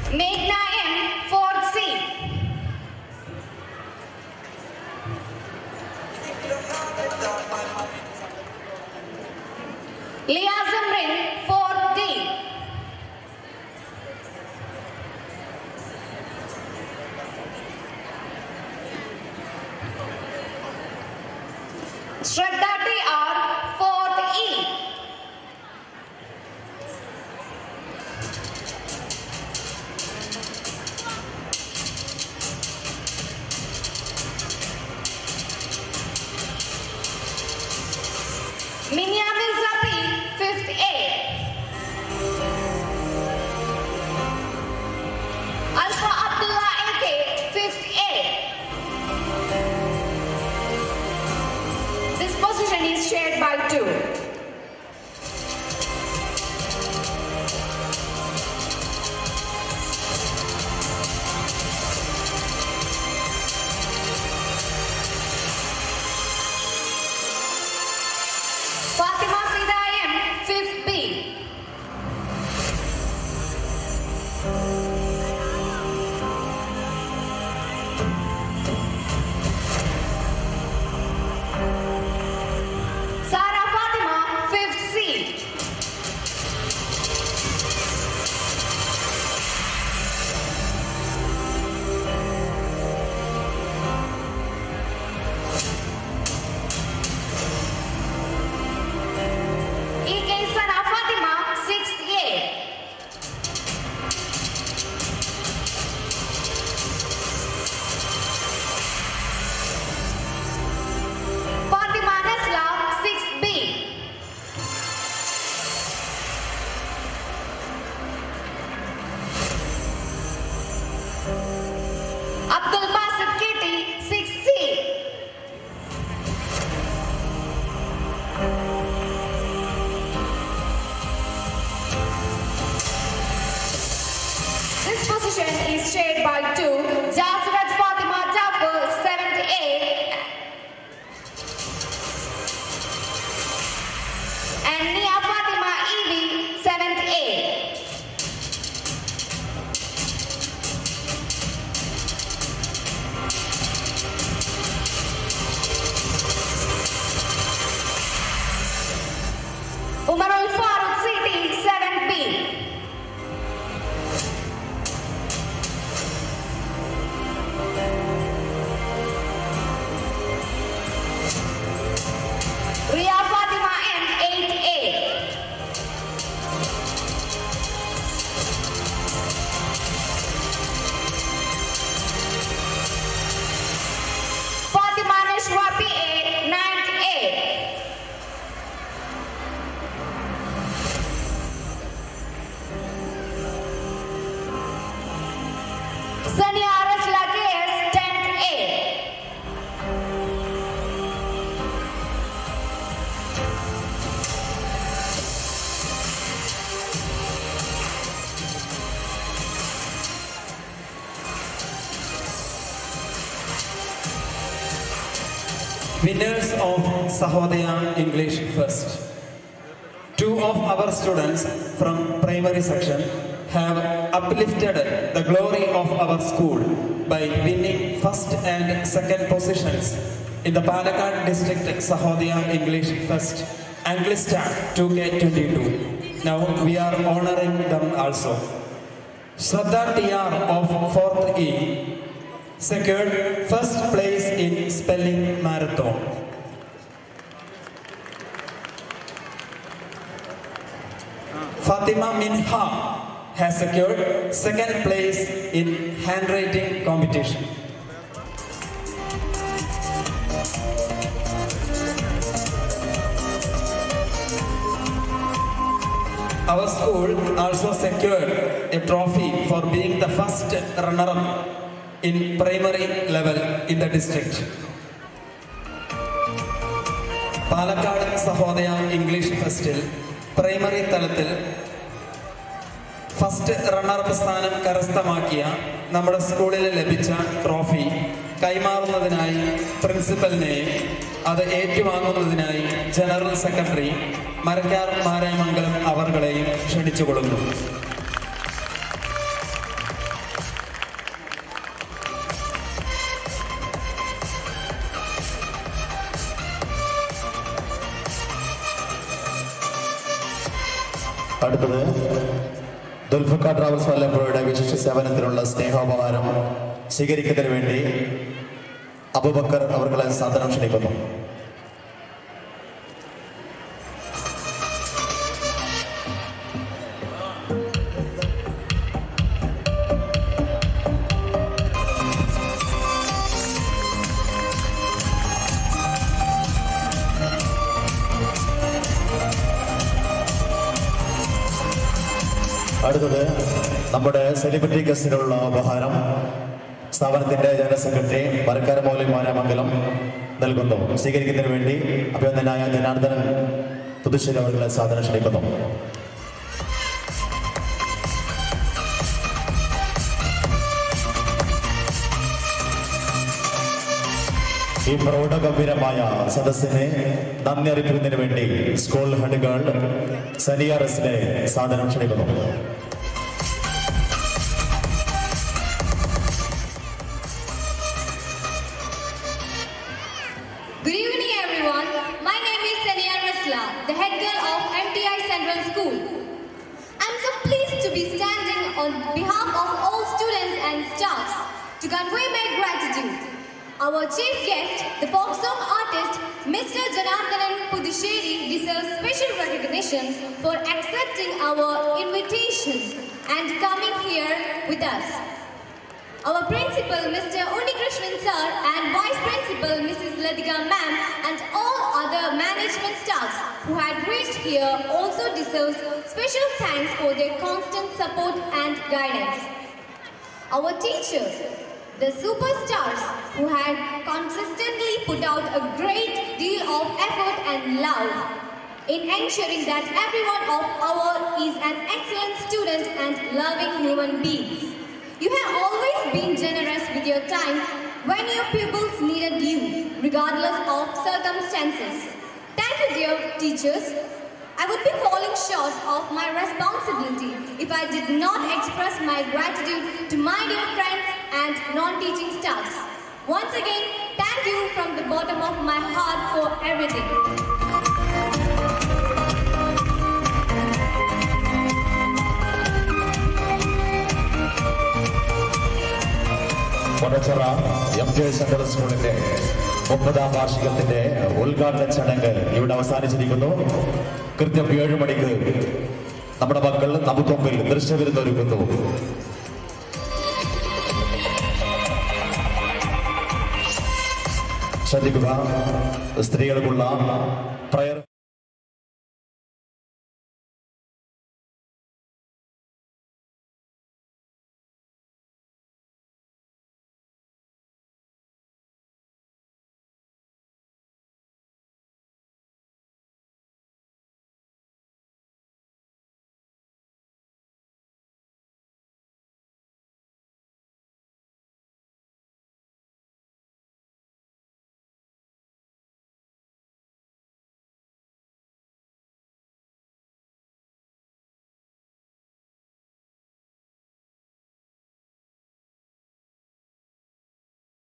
Meghna M, 4th C. Leah Zimrin, 4th D. Shraddha TR, 4th E. Minya Mizapi, 5th A. Alpha Abdullah AK, 5th A. This position is shared by two. Fatima Fidayem, 5th B. Sarah Fatima, 5th C. EK Sana Fatima, 6th A. Fatima Nesla, 6th B. Abdul Basit Kitty, 6th C. This position is shared by two. Jasirat Fatima Jaffer, 7th A. And Nia Fatima Evi, 7th A. Umarul Farooq City, 7th B. Ria Fatima M, 8A. Fatima Nashwa PA, 9th A. Sania Rasla KS, 10th A. Winners of Sahodaya English First. Two of our students from primary section have uplifted the glory of our school by winning first and second positions in the Palakkad district Sahodaya English First Anglistan 2K22. Now we are honoring them also. Shraddha TR of 4th E secured first place in spelling marathon. Fatima Minha has secured second place in handwriting competition. Our school also secured a trophy for being the first runner-up in primary level in the district. Palakkad Sahodaya English ഫെസ്റ്റിൽ primary തലത്തിൽ first runner up സ്ഥാനം കരസ്ഥമാക്കിയ നമ്മുടെ സ്കൂളിൽ ലഭിച്ച trophy കൈമാറുന്നതിനായി പ്രിൻസിപ്പലിനെയും അത് ഏറ്റുവാങ്ങുന്നതിനായി ജനറൽ സെക്രട്ടറി മരക്കാർ മാരായമംഗലം അവർകളെയും ക്ഷണിച്ചുകൊള്ളുന്നു അടുത്തത് ദുൽഫക്ക ട്രാവൽസ് വല്ലപ്പോഴയുടെ വിശിഷ്ട സേവനത്തിനുള്ള സ്നേഹോപഹാരം സ്വീകരിക്കുന്നതിന് വേണ്ടി അബുബക്കർ അവർകളെ സാധനം ക്ഷണിക്കുന്നു അടുത്തത് നമ്മുടെ സെലിബ്രിറ്റി ഗസ്റ്റിനുള്ള ഉപഹാരം സ്ഥാപനത്തിന്റെ ജനറൽ സെക്രട്ടറി മരക്കാര മൗലിമാനമംഗലം നൽകുന്നു സ്വീകരിക്കുന്നതിന് വേണ്ടി അഭിനന്ദനായ ജനാർദ്ദനൻ പുതുശ്ശേരി അവരുടെ സാധനം ക്ഷണിക്കുന്നു ഈ പ്രൗഢഗംഭീരമായ സദസ്സിനെ നന്ദി അറിയിക്കുന്നതിന് വേണ്ടി സ്കൂൾ ഹെഡ് ഗേൾ സനിയ റസിനെ സാധനം ക്ഷണിക്കുന്നു Good evening, everyone. My name is Sania Rasla, the head girl of MTI Central School. I'm so pleased to be standing on behalf of all students and staffs to convey my gratitude. Our chief guest, the folk song artist, Mr. Janardhanan Puducherry, deserves special recognition for accepting our invitation and coming here with us. Our principal, Mr. Unikrishnan sir, and vice principal, Mrs. Ladika ma'am, and all other management staffs who had reached here also deserves special thanks for their constant support and guidance. Our teachers, the superstars who had consistently put out a great deal of effort and love in ensuring that everyone of our is an excellent student and loving human beings. You have always been generous with your time when your pupils needed you, regardless of circumstances. Thank you, dear teachers. I would be falling short of my responsibility if I did not express my gratitude to my dear friends and non-teaching staffs. Once again, thank you from the bottom of my heart for everything. Kodachira M K central സ്കൂളിന്റെ മുപ്പതാം വാർഷികത്തിന്റെ ഉദ്ഘാടന ചടങ്ങ് ഇവിടെ അവസാനിച്ചിരിക്കുന്നു കൃത്യം ഏഴ് മണിക്ക് നമ്മുടെ മക്കൾ നമുക്ക് മുമ്പിൽ ദൃശ്യവിരുന്നൊരുക്കുന്നു ശ്രദ്ധിക്കുക സ്ത്രീകൾക്കുള്ള